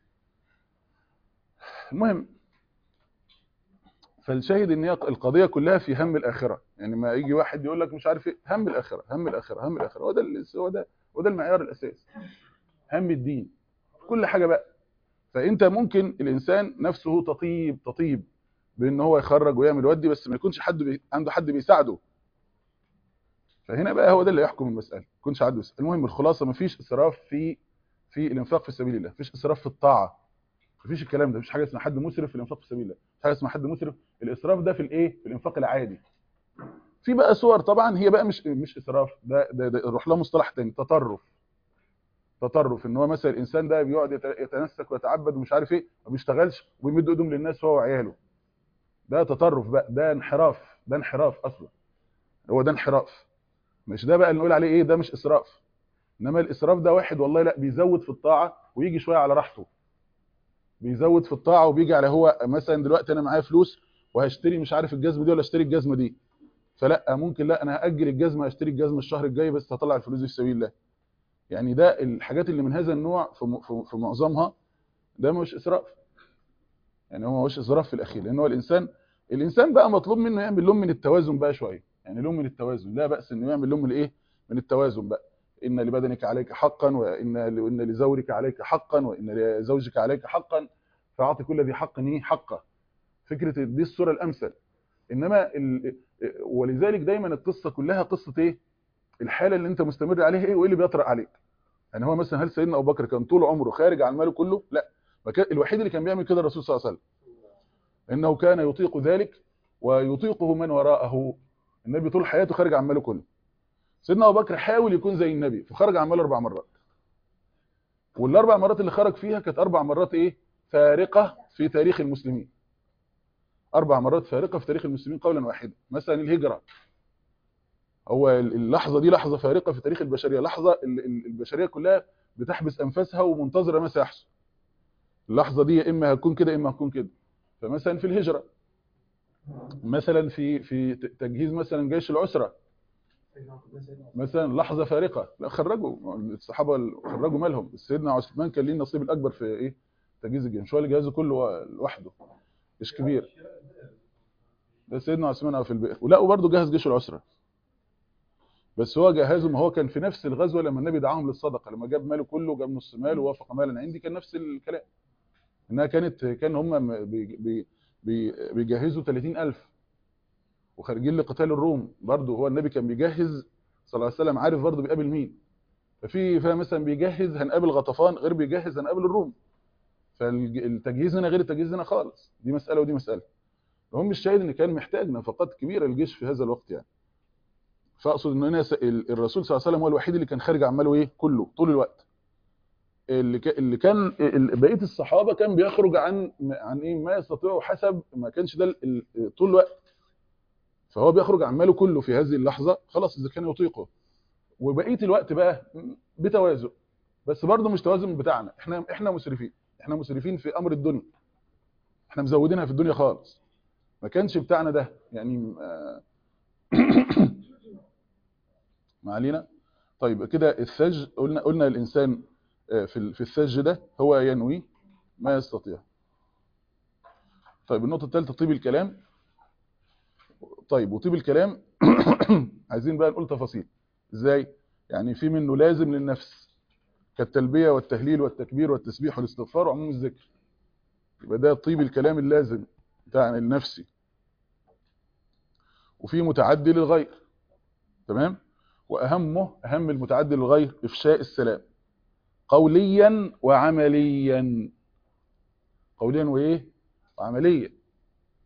المهم فالشاهد ان هي القضيه كلها في هم الاخره يعني ما يجي واحد يقول لك مش عارف ايه هم الاخره هم الاخره هم الاخره هو ده ال- هو ده هو ده المعيار الاساسي هم الدين كل حاجه بقى فانت ممكن الانسان نفسه تطيب تطيب بان هو يخرج ويعمل ودي بس ما يكونش حد بي... عنده حد بيساعده فهنا بقى هو ده اللي يحكم المساله ما يكونش حد بيساعد. المهم الخلاصه ما فيش اسراف في في الانفاق في سبيل الله ما فيش اسراف في الطاعه ما فيش الكلام ده مفيش حاجه اسمها حد مسرف في الانفاق في سبيل الله مفيش حاجه اسمها حد مسرف الاسراف ده في الايه في الانفاق العادي في بقى صور طبعا هي بقى مش مش اسراف ده ده, ده نروح لها مصطلح تاني تطرف تطرف ان هو مثلا الانسان ده بيقعد يت- يتنسك ويتعبد ومش عارف ايه ما بيشتغلش وبيمد ايدهم للناس هو وعياله ده تطرف بقى ده انحراف ده انحراف اصلا هو ده انحراف مش ده بقى اللي نقول عليه ايه ده مش اسراف انما الاسراف ده واحد والله لا بيزود في الطاعه ويجي شويه على راحته بيزود في الطاعه وبيجي على هو مثلا دلوقتي انا معايا فلوس وهشتري مش عارف الجزمه دي ولا اشتري الجزمه دي فلا ممكن لا انا هاجل الجزمه هشتري الجزمه الشهر الجاي بس هطلع الفلوس دي في سبيل الله يعني ده الحاجات اللي من هذا النوع في م- في- في معظمها ده مش اسراف يعني هو مش اسراف في الاخير لان هو الانسان الانسان بقى مطلوب منه يعمل لون من التوازن بقى شويه يعني لون من التوازن لا باس انه يعمل لون من الايه من التوازن بقى ان لبدنك عليك حقا وان وان لزوجك عليك حقا وان لزوجك عليك حقا فاعطي كل ذي حق ايه حقه فكره دي الصوره الامثل انما ال... ولذلك دايما القصه كلها قصه ايه الحاله اللي انت مستمر عليها ايه وايه اللي بيطرأ عليك يعني هو مثلا هل سيدنا ابو بكر كان طول عمره خارج عن ماله كله لا ما كان الوحيد اللي كان بيعمل كده الرسول صلى الله عليه وسلم انه كان يطيق ذلك ويطيقه من وراءه النبي طول حياته خارج عن ماله كله سيدنا ابو بكر حاول يكون زي النبي فخرج عن ماله اربع مرات والاربع مرات اللي خرج فيها كانت اربع مرات ايه فارقه في تاريخ المسلمين اربع مرات فارقه في تاريخ المسلمين قولا واحدا مثلا الهجره هو اللحظه دي لحظه فارقه في تاريخ البشريه لحظه ال- ال- البشريه كلها بتحبس انفاسها ومنتظره ما سيحصل اللحظه دي يا اما هتكون كده يا اما هتكون كده فمثلا في الهجره مثلا في في ت- تجهيز مثلا جيش العسره مثلا لحظه فارقه لا خرجوا الصحابه ال- خرجوا مالهم سيدنا عثمان كان ليه النصيب الاكبر في ايه تجهيز الجيش مش هو اللي جهزه كله لوحده مش كبير ده سيدنا عثمان أو في البئر ولا وبرضه جهز جيش العسره بس هو جهزه ما هو كان في نفس الغزوه لما النبي دعاهم للصدقه لما جاب ماله كله جاب نص ماله ووافق مالا عندي كان نفس الكلام انها كانت كان هم بي بي بي بيجهزوا 30000 وخارجين لقتال الروم برضه هو النبي كان بيجهز صلى الله عليه وسلم عارف برضه بيقابل مين ففي فمثلا بيجهز هنقابل غطفان غير بيجهز هنقابل الروم فالتجهيز هنا غير التجهيز هنا خالص دي مساله ودي مساله المهم الشاهد ان كان محتاج نفقات كبيره الجيش في هذا الوقت يعني فاقصد ان هنا س- ال- الرسول صلى الله عليه وسلم هو الوحيد اللي كان خارج عماله ايه كله طول الوقت اللي ك- اللي كان ال- بقيه الصحابه كان بيخرج عن عن ايه ما يستطيعوا حسب ما كانش ده ال- ال- طول الوقت فهو بيخرج عن ماله كله في هذه اللحظه خلاص اذا كان يطيقه وبقيه الوقت بقى بتوازن بس برضه مش توازن بتاعنا احنا احنا مسرفين احنا مسرفين في امر الدنيا احنا مزودينها في الدنيا خالص ما كانش بتاعنا ده يعني آه، ما علينا طيب كده الثلج قلنا قلنا الانسان آه، في ال- في الثلج ده هو ينوي ما يستطيع طيب النقطه الثالثه طيب الكلام طيب وطيب الكلام عايزين بقى نقول تفاصيل ازاي يعني في منه لازم للنفس كالتلبيه والتهليل والتكبير والتسبيح والاستغفار وعموم الذكر يبقى ده طيب الكلام اللازم بتاع النفسي وفي متعدي للغير تمام واهمه اهم المتعدي للغير افشاء السلام قوليا وعمليا قوليا وايه وعمليا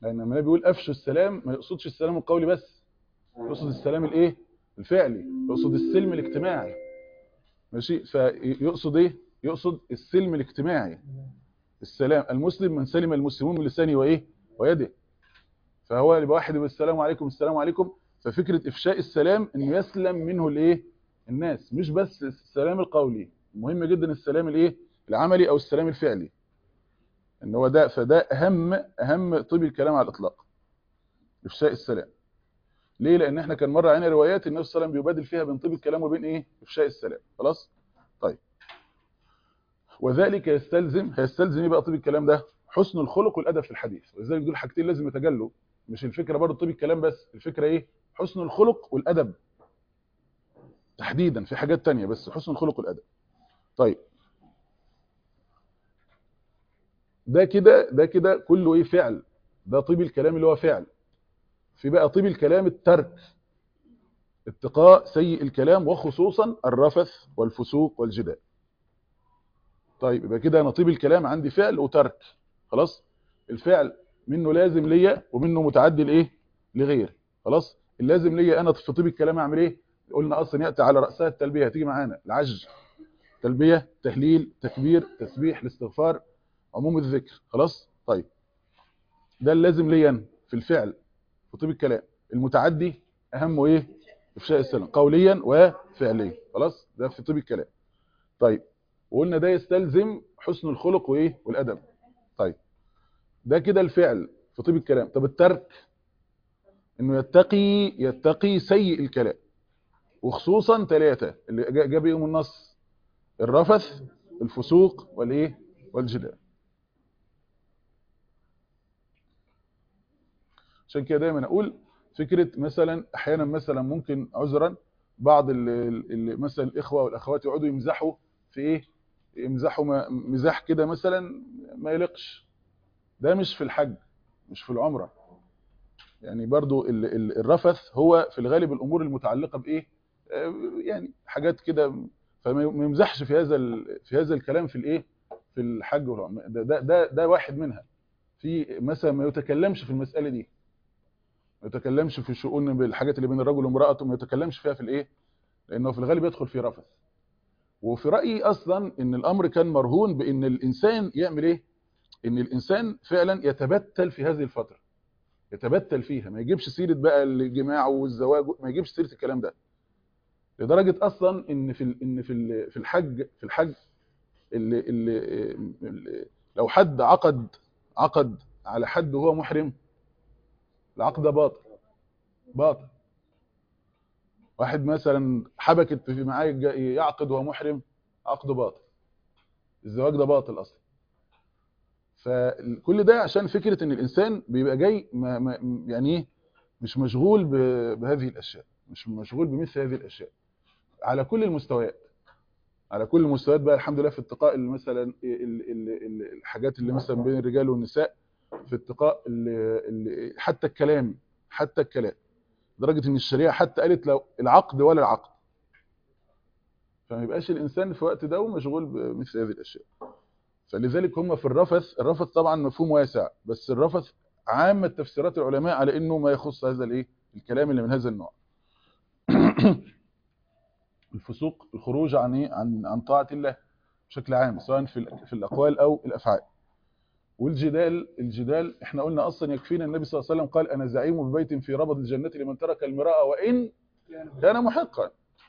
لان لما النبي بيقول افشوا السلام ما يقصدش السلام القولي بس يقصد السلام الايه الفعلي يقصد السلم الاجتماعي ماشي فيقصد ايه يقصد السلم الاجتماعي السلام المسلم من سلم المسلمون من لسانه وايه ويده فهو يبقى واحد يقول السلام عليكم السلام عليكم ففكره افشاء السلام ان يسلم منه الايه الناس مش بس السلام القولي مهم جدا السلام الايه العملي او السلام الفعلي ان هو ده فده اهم اهم طيب الكلام على الاطلاق افشاء السلام ليه لان احنا كان مره علينا روايات النبي صلى الله عليه وسلم بيبادل فيها بين طيب الكلام وبين ايه افشاء السلام خلاص طيب وذلك يستلزم هيستلزم ايه بقى طيب الكلام ده حسن الخلق والادب في الحديث ولذلك دول حاجتين لازم يتجلوا مش الفكره برضه طيب الكلام بس الفكره ايه حسن الخلق والادب تحديدا في حاجات تانية بس حسن الخلق والادب طيب ده كده ده كده كله ايه فعل ده طيب الكلام اللي هو فعل في بقى طيب الكلام الترك اتقاء سيء الكلام وخصوصا الرفث والفسوق والجدال طيب يبقى كده انا طيب الكلام عندي فعل وترك خلاص الفعل منه لازم ليا ومنه متعدي لايه لغيري خلاص اللازم ليا انا في طيب الكلام اعمل ايه قلنا اصلا ياتي على راسها التلبيه هتيجي معانا العج تلبيه تهليل تكبير تسبيح الاستغفار عموم الذكر خلاص طيب ده اللازم ليا في الفعل في طيب الكلام المتعدي اهمه ايه افشاء السلام قوليا وفعليا خلاص ده في طيب الكلام طيب وقلنا ده يستلزم حسن الخلق وايه والادب طيب ده كده الفعل في طيب الكلام طب الترك انه يتقي يتقي سيء الكلام وخصوصا ثلاثه اللي جاء بيهم النص الرفث الفسوق والايه والجدال عشان كده دايما اقول فكره مثلا احيانا مثلا ممكن عذرا بعض ال ال مثلا الاخوه والاخوات يقعدوا يمزحوا في ايه يمزحوا مزاح كده مثلا ما يليقش ده مش في الحج مش في العمره يعني برضو ال ال الرفث هو في الغالب الامور المتعلقه بايه يعني حاجات كده فما يمزحش في هذا في هذا الكلام في الايه في الحج والعمره ده ده ده, ده واحد منها في مثلا ما يتكلمش في المساله دي ما يتكلمش في شؤون بالحاجات اللي بين الرجل وامراته ما يتكلمش فيها في الايه لانه في الغالب يدخل في رفث وفي رايي اصلا ان الامر كان مرهون بان الانسان يعمل ايه ان الانسان فعلا يتبتل في هذه الفتره يتبتل فيها ما يجيبش سيره بقى الجماع والزواج ما يجيبش سيره الكلام ده لدرجه اصلا ان في ان في في الحج في الحج اللي اللي لو حد عقد عقد على حد وهو محرم العقد ده باطل باطل واحد مثلا حبكت في معاه يعقد وهو محرم عقده باطل الزواج ده باطل اصلا فكل ده عشان فكره ان الانسان بيبقى جاي ما ما يعني ايه مش مشغول بهذه الاشياء مش مشغول بمثل هذه الاشياء على كل المستويات على كل المستويات بقى الحمد لله في اتقاء مثلا الحاجات اللي مثلا بين الرجال والنساء في اتقاء حتى الكلام حتى الكلام لدرجه ان الشريعه حتى قالت لو العقد ولا العقد فما يبقاش الانسان في وقت ده مشغول بمثل هذه الاشياء فلذلك هم في الرفث الرفث طبعا مفهوم واسع بس الرفث عامه تفسيرات العلماء على انه ما يخص هذا الايه الكلام اللي من هذا النوع الفسوق الخروج عن ايه عن عن طاعه الله بشكل عام سواء في في الاقوال او الافعال والجدال الجدال احنا قلنا اصلا يكفينا النبي صلى الله عليه وسلم قال انا زعيم ببيت في ربض الجنه لمن ترك المراء وان كان محقا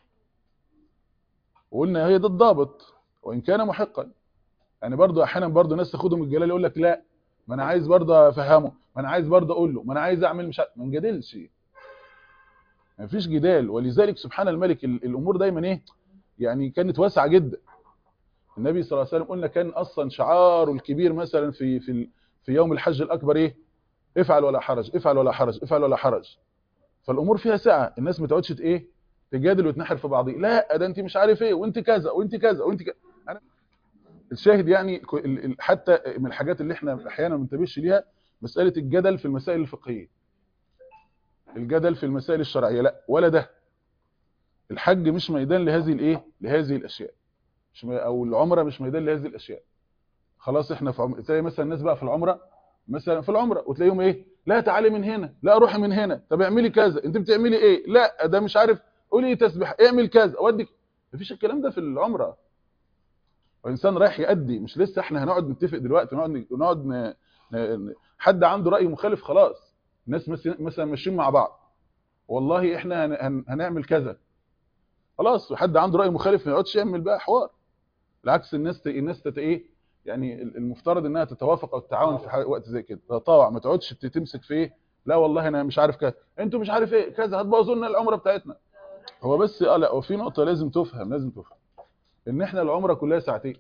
وقلنا هي ده الضابط وان كان محقا يعني برضه احيانا برضه ناس تاخدهم الجلال يقول لك لا ما انا عايز برضه افهمه ما انا عايز برضه اقول له ما انا عايز اعمل مش ما نجادلش ما فيش جدال ولذلك سبحان الملك الامور دايما ايه يعني كانت واسعه جدا النبي صلى الله عليه وسلم قلنا كان اصلا شعاره الكبير مثلا في في في يوم الحج الاكبر ايه افعل ولا حرج افعل ولا حرج افعل ولا حرج فالامور فيها سعه الناس ما تقعدش ايه تجادل وتنحر في بعضها لا ده انت مش عارف ايه وانت كذا وانت كذا وانت كذا أنا الشاهد يعني حتى من الحاجات اللي احنا احيانا ما بننتبهش ليها مساله الجدل في المسائل الفقهيه الجدل في المسائل الشرعيه لا ولا ده الحج مش ميدان لهذه الايه لهذه الاشياء مش او العمره مش ميدان لهذه الاشياء خلاص احنا في عمره تلاقي مثلا الناس بقى في العمره مثلا في العمره وتلاقيهم ايه لا تعالي من هنا لا روحي من هنا طب اعملي كذا انت بتعملي ايه لا ده مش عارف قولي تسبح اعمل كذا اوديك مفيش الكلام ده في العمره وانسان رايح يأدي مش لسه احنا هنقعد نتفق دلوقتي ونقعد نقعد ن... ن... حد عنده رأي مخالف خلاص الناس مثلا ماشيين مع بعض والله احنا هن... هن... هنعمل كذا خلاص وحد عنده رأي مخالف ما يقعدش يعمل بقى حوار بالعكس الناس ت... الناس تت... ايه يعني المفترض انها تتوافق او تتعاون في وقت زي كده تطاوع ما تقعدش تمسك في ايه لا والله انا مش عارف كذا انتوا مش عارف ايه كذا هتبوظوا لنا العمره بتاعتنا هو بس اه لا وفي نقطه لازم تفهم لازم تفهم ان احنا العمره كلها ساعتين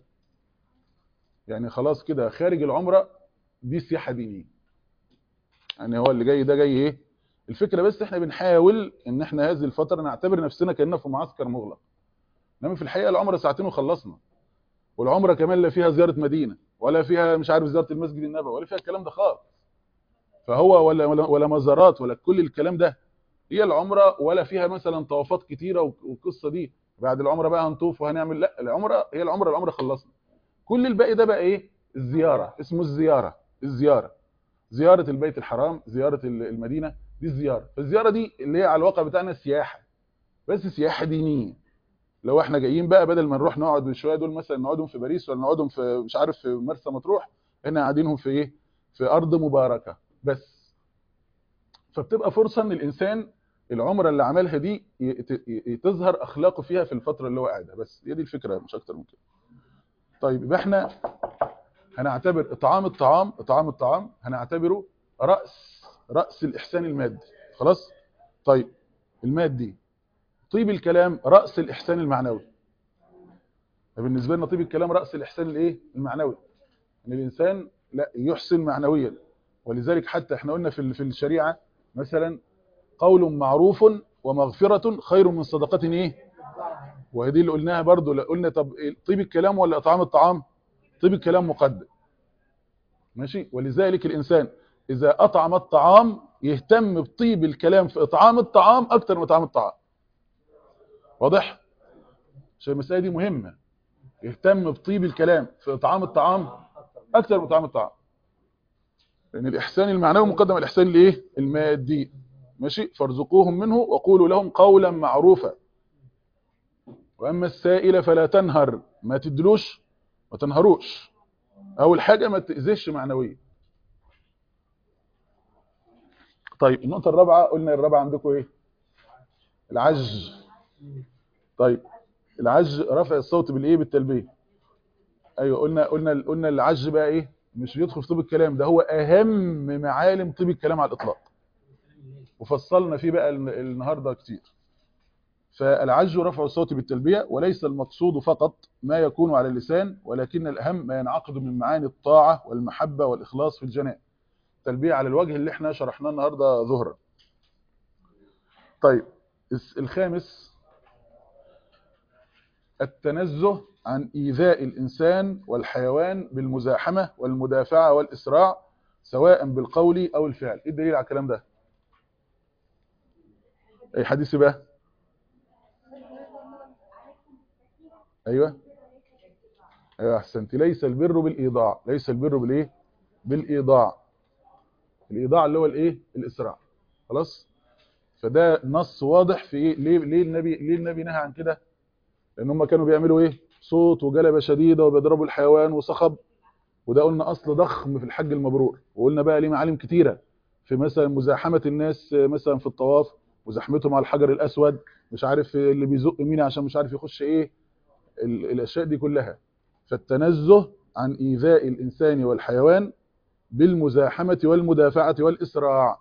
يعني خلاص كده خارج العمره دي سياحه دينيه يعني هو اللي جاي ده جاي ايه الفكره بس احنا بنحاول ان احنا هذه الفتره نعتبر نفسنا كاننا في معسكر مغلق انما في الحقيقه العمره ساعتين وخلصنا والعمره كمان لا فيها زياره مدينه ولا فيها مش عارف زياره المسجد النبوي ولا فيها الكلام ده خالص فهو ولا ولا, ولا مزارات ولا كل الكلام ده هي العمره ولا فيها مثلا طوافات كتيره والقصه دي بعد العمره بقى هنطوف وهنعمل لا العمره هي العمره العمره خلصنا كل الباقي ده بقى ايه الزياره اسمه الزياره الزياره زياره البيت الحرام زياره المدينه دي الزياره فالزياره دي اللي هي على الواقع بتاعنا سياحه بس سياحه دينيه لو احنا جايين بقى بدل ما نروح نقعد شويه دول مثلا نقعدهم في باريس ولا نقعدهم في مش عارف في مرسى مطروح احنا قاعدينهم في ايه في ارض مباركه بس فبتبقى فرصه ان الانسان العمره اللي عملها دي تظهر اخلاقه فيها في الفتره اللي هو قاعدها بس هي دي الفكره مش اكتر من كده طيب يبقى احنا هنعتبر اطعام الطعام اطعام الطعام هنعتبره راس راس الاحسان المادي خلاص طيب المادي طيب الكلام راس الاحسان المعنوي بالنسبه لنا طيب الكلام راس الاحسان الايه المعنوي ان الانسان لا يحسن معنويا ولذلك حتى احنا قلنا في في الشريعه مثلا قول معروف ومغفرة خير من صدقة ايه وهذه اللي قلناها برضو قلنا طب طيب الكلام ولا اطعام الطعام طيب الكلام مقدم ماشي ولذلك الانسان اذا اطعم الطعام يهتم بطيب الكلام في اطعام الطعام اكتر من اطعام الطعام واضح عشان المساله دي مهمه يهتم بطيب الكلام في اطعام الطعام اكتر من اطعام الطعام لان الاحسان المعنوي مقدم على الاحسان الايه المادي ماشي فارزقوهم منه وقولوا لهم قولا معروفا واما السائل فلا تنهر ما تدلوش ما تنهروش اول حاجه ما تاذيش معنويا طيب النقطه الرابعه قلنا الرابعه عندكم ايه العج طيب العج رفع الصوت بالايه بالتلبيه ايوه قلنا قلنا قلنا العج بقى ايه مش بيدخل في طب الكلام ده هو اهم معالم طب الكلام على الاطلاق وفصلنا فيه بقى النهارده كتير فالعج رفع الصوت بالتلبيه وليس المقصود فقط ما يكون على اللسان ولكن الاهم ما ينعقد من معاني الطاعه والمحبه والاخلاص في الجنان تلبيه على الوجه اللي احنا شرحناه النهارده ظهرا طيب الخامس التنزه عن ايذاء الانسان والحيوان بالمزاحمه والمدافعه والاسراع سواء بالقول او الفعل ايه الدليل على الكلام ده اي حديث بقى ايوه ايوه احسنت ليس البر بالايضاع ليس البر بالايه بالايضاع الايضاع اللي هو الايه الاسراع خلاص فده نص واضح في ايه ليه ليه النبي ليه النبي نهى عن كده لان هم كانوا بيعملوا ايه صوت وجلبه شديده وبيضربوا الحيوان وصخب وده قلنا اصل ضخم في الحج المبرور وقلنا بقى ليه معالم كتيره في مثلا مزاحمه الناس مثلا في الطواف وزحمتهم على الحجر الاسود مش عارف اللي بيزق مين عشان مش عارف يخش ايه الاشياء دي كلها فالتنزه عن ايذاء الانسان والحيوان بالمزاحمه والمدافعه والاسراع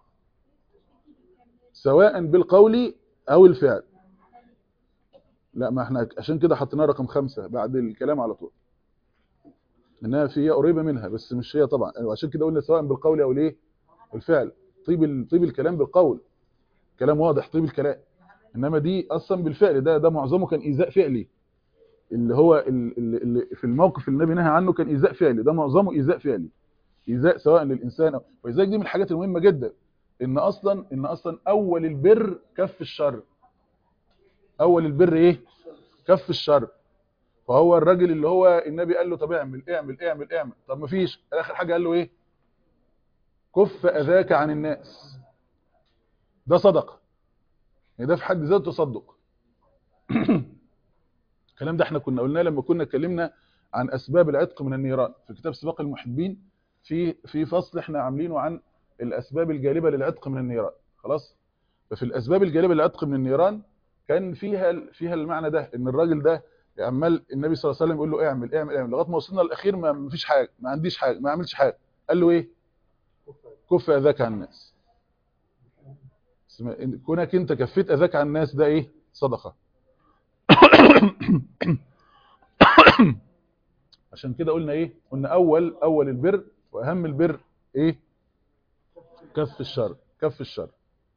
سواء بالقول او الفعل لا ما احنا عشان كده حطيناها رقم خمسة بعد الكلام على طول انها في قريبه منها بس مش هي طبعا وعشان كده قلنا سواء بالقول او الايه الفعل طيب طيب الكلام بالقول كلام واضح طيب الكلام انما دي اصلا بالفعل ده ده معظمه كان ايذاء فعلي اللي هو اللي, اللي في الموقف اللي النبي نهى عنه كان ايذاء فعلي ده معظمه ايذاء فعلي ايذاء سواء للانسان أو ولذلك دي من الحاجات المهمه جدا ان اصلا ان اصلا اول البر كف الشر اول البر ايه كف الشر فهو الراجل اللي هو النبي قال له طب اعمل اعمل اعمل اعمل طب ما فيش اخر حاجه قال له ايه كف اذاك عن الناس ده صدقه يعني ده في حد ذاته تصدق الكلام ده احنا كنا قلناه لما كنا اتكلمنا عن اسباب العتق من النيران في كتاب سباق المحبين في في فصل احنا عاملينه عن الاسباب الجالبه للعتق من النيران خلاص ففي الاسباب الجالبه للعتق من النيران كان فيها فيها المعنى ده ان الراجل ده عمال النبي صلى الله عليه وسلم يقول له اعمل اعمل اعمل لغايه ما وصلنا الاخير ما فيش حاجه ما عنديش حاجه ما عملش حاجه قال له ايه كف اذاك عن الناس اسم- كونك انت كفيت اذاك عن الناس ده ايه صدقه عشان كده قلنا ايه قلنا اول اول البر واهم البر ايه كف الشر كف الشر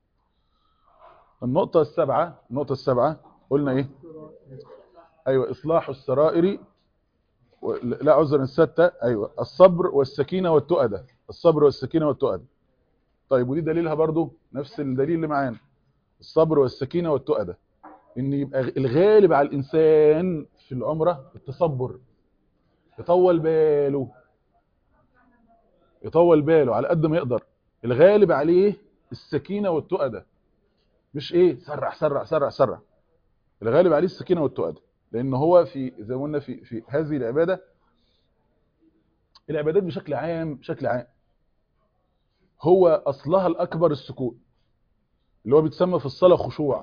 النقطة السابعة النقطة السابعة قلنا ايه ايوه اصلاح السرائر و... لا عذرا الستة ايوه الصبر والسكينة والتؤدة الصبر والسكينة والتؤدة طيب ودي دليلها برضو نفس الدليل اللي معانا الصبر والسكينة والتؤدة ان يبقى الغالب على الانسان في العمرة التصبر يطول باله يطول باله على قد ما يقدر الغالب عليه السكينة والتؤدة مش ايه سرع سرع سرع سرع الغالب عليه السكينة والتؤدة لان هو في زي ما قلنا في في هذه العبادة العبادات بشكل عام بشكل عام هو اصلها الاكبر السكون اللي هو بيتسمى في الصلاة خشوع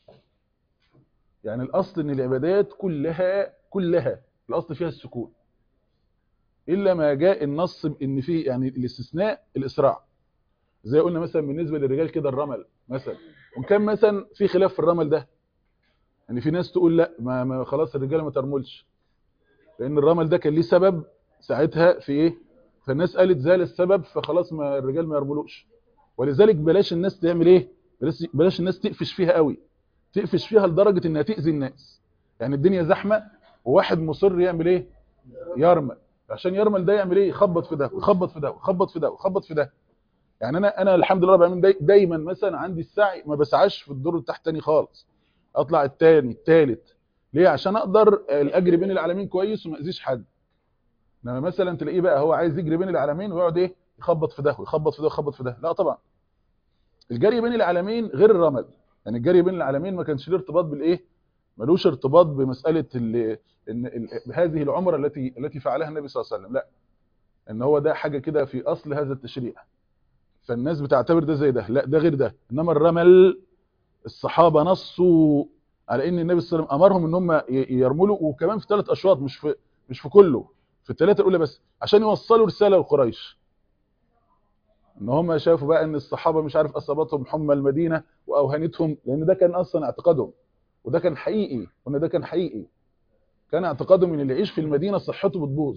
يعني الاصل ان العبادات كلها كلها الاصل فيها السكون الا ما جاء النص ان فيه يعني الاستثناء الاسراع زي قلنا مثلا بالنسبه للرجال كده الرمل مثلا وكان مثلا في خلاف في الرمل ده يعني في ناس تقول لا ما, ما خلاص الرجاله ما ترملش لان الرمل ده كان ليه سبب ساعتها في ايه فالناس قالت زال السبب فخلاص ما الرجال ما يرملوش ولذلك بلاش الناس تعمل ايه بلاش, بلاش الناس تقفش فيها قوي تقفش فيها لدرجه انها تاذي الناس يعني الدنيا زحمه وواحد مصر يعمل ايه يرمل عشان يرمل ده يعمل ايه يخبط في ده ويخبط في ده ويخبط في ده ويخبط في ده يعني انا انا الحمد لله رب العالمين داي دايما مثلا عندي السعي ما بسعاش في الدور التحتاني خالص اطلع الثاني الثالث ليه عشان اقدر الاجري بين العالمين كويس وما اذيش حد انما مثلا تلاقيه بقى هو عايز يجري بين العالمين ويقعد ايه يخبط في ده ويخبط في ده ويخبط في ده لا طبعا الجري بين العالمين غير الرمل يعني الجري بين العالمين ما كانش له ارتباط بالايه ملوش ارتباط بمساله ال ان ال هذه العمره التي التي فعلها النبي صلى الله عليه وسلم لا ان هو ده حاجه كده في اصل هذا التشريع فالناس بتعتبر ده زي ده لا ده غير ده انما الرمل الصحابه نصوا على ان النبي صلى الله عليه وسلم امرهم ان هم يرملوا وكمان في ثلاث اشواط مش في مش في كله في الثلاثه الاولى بس عشان يوصلوا رساله لقريش ان هم شافوا بقى ان الصحابه مش عارف اصابتهم حمى المدينه واوهنتهم لان ده كان اصلا اعتقادهم وده كان حقيقي وان ده كان حقيقي كان اعتقادهم ان اللي يعيش في المدينه صحته بتبوظ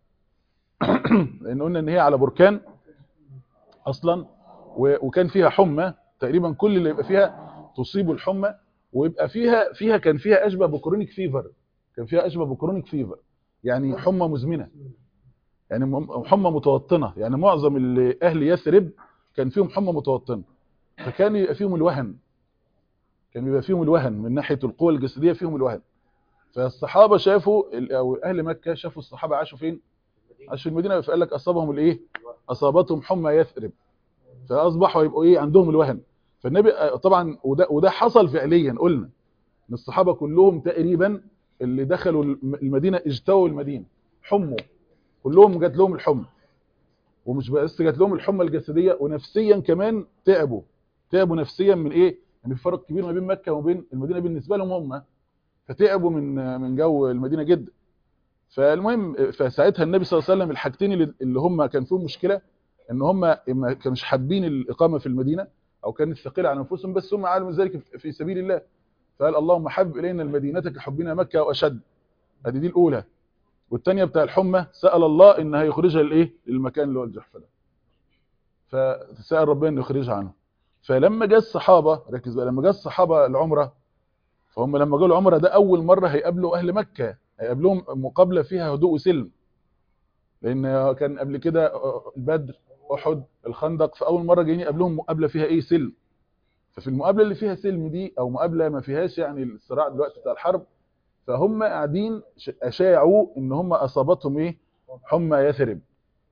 لان قلنا ان هي على بركان اصلا وكان فيها حمى تقريبا كل اللي يبقى فيها تصيب الحمى ويبقى فيها فيها كان فيها اشبه بكرونيك فيفر كان فيها اشبه بكرونيك فيفر يعني حمى مزمنه يعني حمى متوطنه يعني معظم اللي اهل يثرب كان فيهم حمى متوطنه فكان يبقى فيهم الوهن كان يبقى فيهم الوهن من ناحيه القوه الجسديه فيهم الوهن فالصحابه شافوا او اهل مكه شافوا الصحابه عاشوا فين عاشوا في المدينه فقال لك اصابهم الايه اصابتهم حمى يثرب فاصبحوا يبقوا ايه عندهم الوهن فالنبي طبعا وده وده حصل فعليا قلنا ان الصحابه كلهم تقريبا اللي دخلوا المدينه اجتووا المدينه حموا كلهم جات لهم الحمى ومش بس جات لهم الحمى الجسديه ونفسيا كمان تعبوا تعبوا نفسيا من ايه يعني في فرق كبير ما بين مكه وما بين المدينه بالنسبه لهم هم فتعبوا من من جو المدينه جدا فالمهم فساعتها النبي صلى الله عليه وسلم الحاجتين اللي هم كان فيهم مشكله ان هم ما كانوش حابين الاقامه في المدينه او كانت ثقيله على انفسهم بس هم عالم ذلك في سبيل الله فقال اللهم حبب الينا المدينه كحبنا مكه واشد ادي دي الاولى والثانيه بتاع الحمى سال الله ان هيخرجها لايه للمكان اللي هو الجحفه ده فسال ربنا انه يخرجها عنه فلما جاء الصحابه ركز بقى لما جاء الصحابه العمره فهم لما جاوا العمره ده اول مره هيقابلوا اهل مكه هيقابلهم مقابله فيها هدوء وسلم لان كان قبل كده البدر احد الخندق فاول مره جايين يقابلهم مقابله فيها ايه سلم ففي المقابله اللي فيها سلم دي او مقابله ما فيهاش يعني الصراع دلوقتي بتاع الحرب فهم قاعدين اشاعوا ان هم اصابتهم ايه حمى يثرب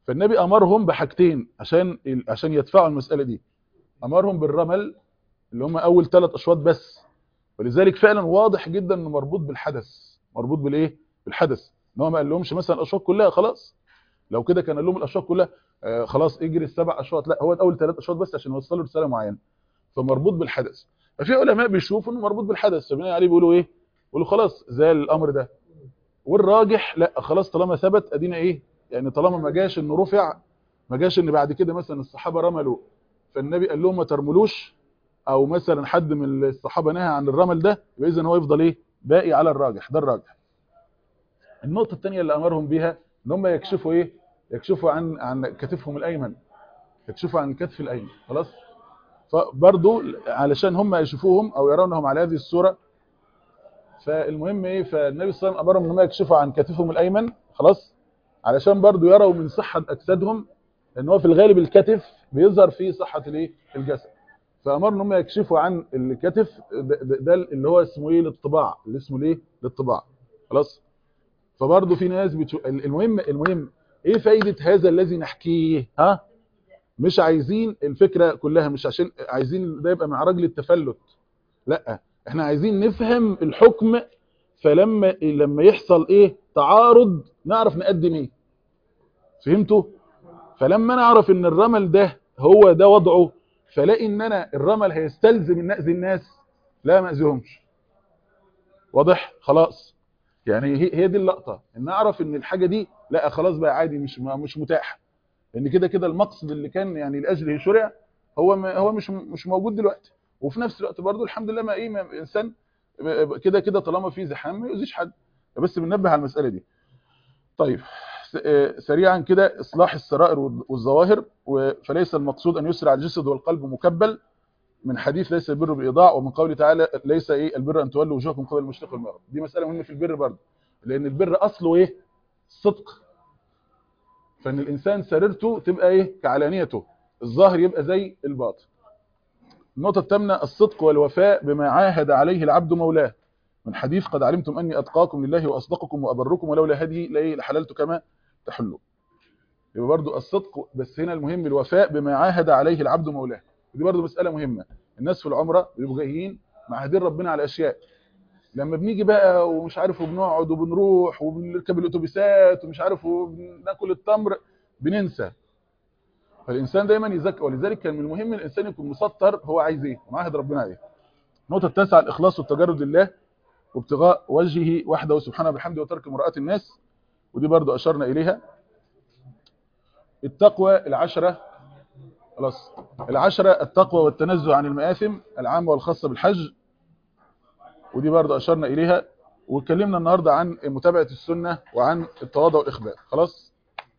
فالنبي امرهم بحاجتين عشان عشان يدفعوا المساله دي امرهم بالرمل اللي هم اول ثلاث اشواط بس ولذلك فعلا واضح جدا انه مربوط بالحدث مربوط بالايه بالحدث ان هو ما قال لهمش مثلا الاشواط كلها خلاص لو كده كان قال لهم الاشواط كلها آه خلاص اجري السبع اشواط لا هو اول ثلاث اشواط بس عشان يوصلوا رساله معينه فمربوط بالحدث ففي علماء بيشوفوا انه مربوط بالحدث فبناء عليه بيقولوا ايه بيقولوا خلاص زي الامر ده والراجح لا خلاص طالما ثبت ادينا ايه يعني طالما ما جاش انه رفع ما جاش ان بعد كده مثلا الصحابه رملوا فالنبي قال لهم ما ترملوش او مثلا حد من الصحابه نهى عن الرمل ده يبقى اذا هو يفضل ايه باقي على الراجح ده الراجح النقطه الثانيه اللي امرهم بيها ان هم يكشفوا ايه يكشفوا عن عن كتفهم الايمن يكشفوا عن الكتف الايمن خلاص فبرضه علشان هم يشوفوهم او يرونهم على هذه الصوره فالمهم ايه فالنبي صلى الله عليه وسلم امرهم ان هم يكشفوا عن كتفهم الايمن خلاص علشان برضه يروا من صحه اجسادهم لان هو في الغالب الكتف بيظهر فيه صحه الايه الجسد فامر ان هم يكشفوا عن الكتف ده, ده, ده اللي هو اسمه ايه الطباع اللي اسمه الايه الطباع خلاص فبرضه في ناس بتشو... المهم المهم ايه فايده هذا الذي نحكيه ها مش عايزين الفكره كلها مش عشان عايزين ده يبقى معراج للتفلت لا احنا عايزين نفهم الحكم فلما لما يحصل ايه تعارض نعرف نقدم ايه فهمتوا فلما نعرف ان الرمل ده هو ده وضعه فلاقي ان انا الرمل هيستلزم ان اذي الناس لا ما اذيهمش واضح خلاص يعني هي هي دي اللقطه ان اعرف ان الحاجه دي لا خلاص بقى عادي مش مش متاحه لان كده كده المقصد اللي كان يعني لاجله شرع هو ما هو مش مش موجود دلوقتي وفي نفس الوقت برضه الحمد لله ما ايه ما انسان كده كده طالما في زحام ما يؤذيش حد بس بننبه على المساله دي طيب سريعا كده اصلاح السرائر والظواهر فليس المقصود ان يسرع الجسد والقلب مكبل من حديث ليس البر بالايضاع ومن قوله تعالى ليس ايه البر ان تولوا وجوهكم قبل المشرق والمغرب دي مساله مهمه في البر برضه لان البر اصله ايه الصدق فان الانسان سريرته تبقى ايه كعلانيته الظاهر يبقى زي الباطن النقطه الثامنه الصدق والوفاء بما عاهد عليه العبد مولاه من حديث قد علمتم اني اتقاكم لله واصدقكم وابركم ولولا هذه لحللت كما تحلوا يبقى برضو الصدق بس هنا المهم الوفاء بما عاهد عليه العبد مولاه دي برضو مساله مهمه الناس في العمره بيبقوا جايين معاهدين ربنا على اشياء لما بنيجي بقى ومش عارف وبنقعد وبنروح وبنركب الاتوبيسات ومش عارف وبناكل التمر بننسى فالانسان دايما يذكر ولذلك كان من المهم الانسان يكون مسطر هو عايز ايه ومعاهد ربنا عليه النقطه التاسعه الاخلاص والتجرد لله وابتغاء وجهه وحده سبحانه بحمده وترك مرآة الناس ودي برضو أشرنا إليها التقوى العشرة خلاص العشرة التقوى والتنزه عن المآثم العامة والخاصة بالحج ودي برضو أشرنا إليها واتكلمنا النهاردة عن متابعة السنة وعن التواضع والإخبار خلاص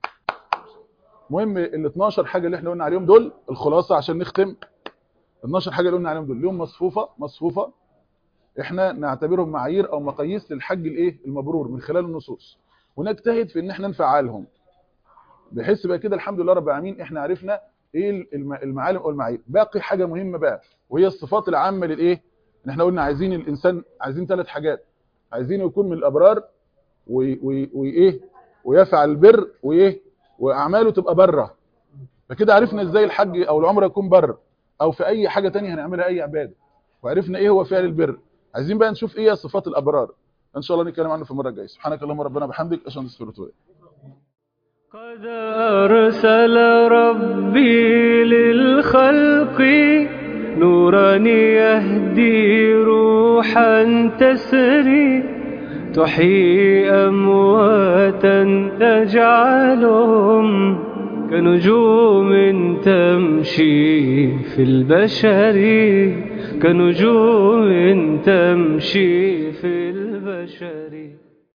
مهم ال 12 حاجة اللي احنا قلنا عليهم دول الخلاصة عشان نختم 12 حاجة اللي قلنا عليهم دول اليوم مصفوفة مصفوفة احنا نعتبرهم معايير او مقاييس للحج الايه المبرور من خلال النصوص ونجتهد في ان احنا نفعلهم بحيث بقى كده الحمد لله رب العالمين احنا عرفنا ايه المعالم او المعايير باقي حاجه مهمه بقى وهي الصفات العامه للايه ان احنا قلنا عايزين الانسان عايزين ثلاث حاجات عايزين يكون من الابرار وايه ويفعل البر وايه واعماله تبقى بره فكده عرفنا ازاي الحج او العمره يكون بر او في اي حاجه تانية هنعملها اي عباده وعرفنا ايه هو فعل البر عايزين بقى نشوف ايه صفات الابرار ان شاء الله نتكلم عنه في المره الجايه سبحانك اللهم ربنا بحمدك اشهد ان لا اله الا انت قد أرسل ربي للخلق نورا يهدي روحا تسري تحيي أمواتا تجعلهم كنجوم تمشي في البشر كنجوم تمشي في البشر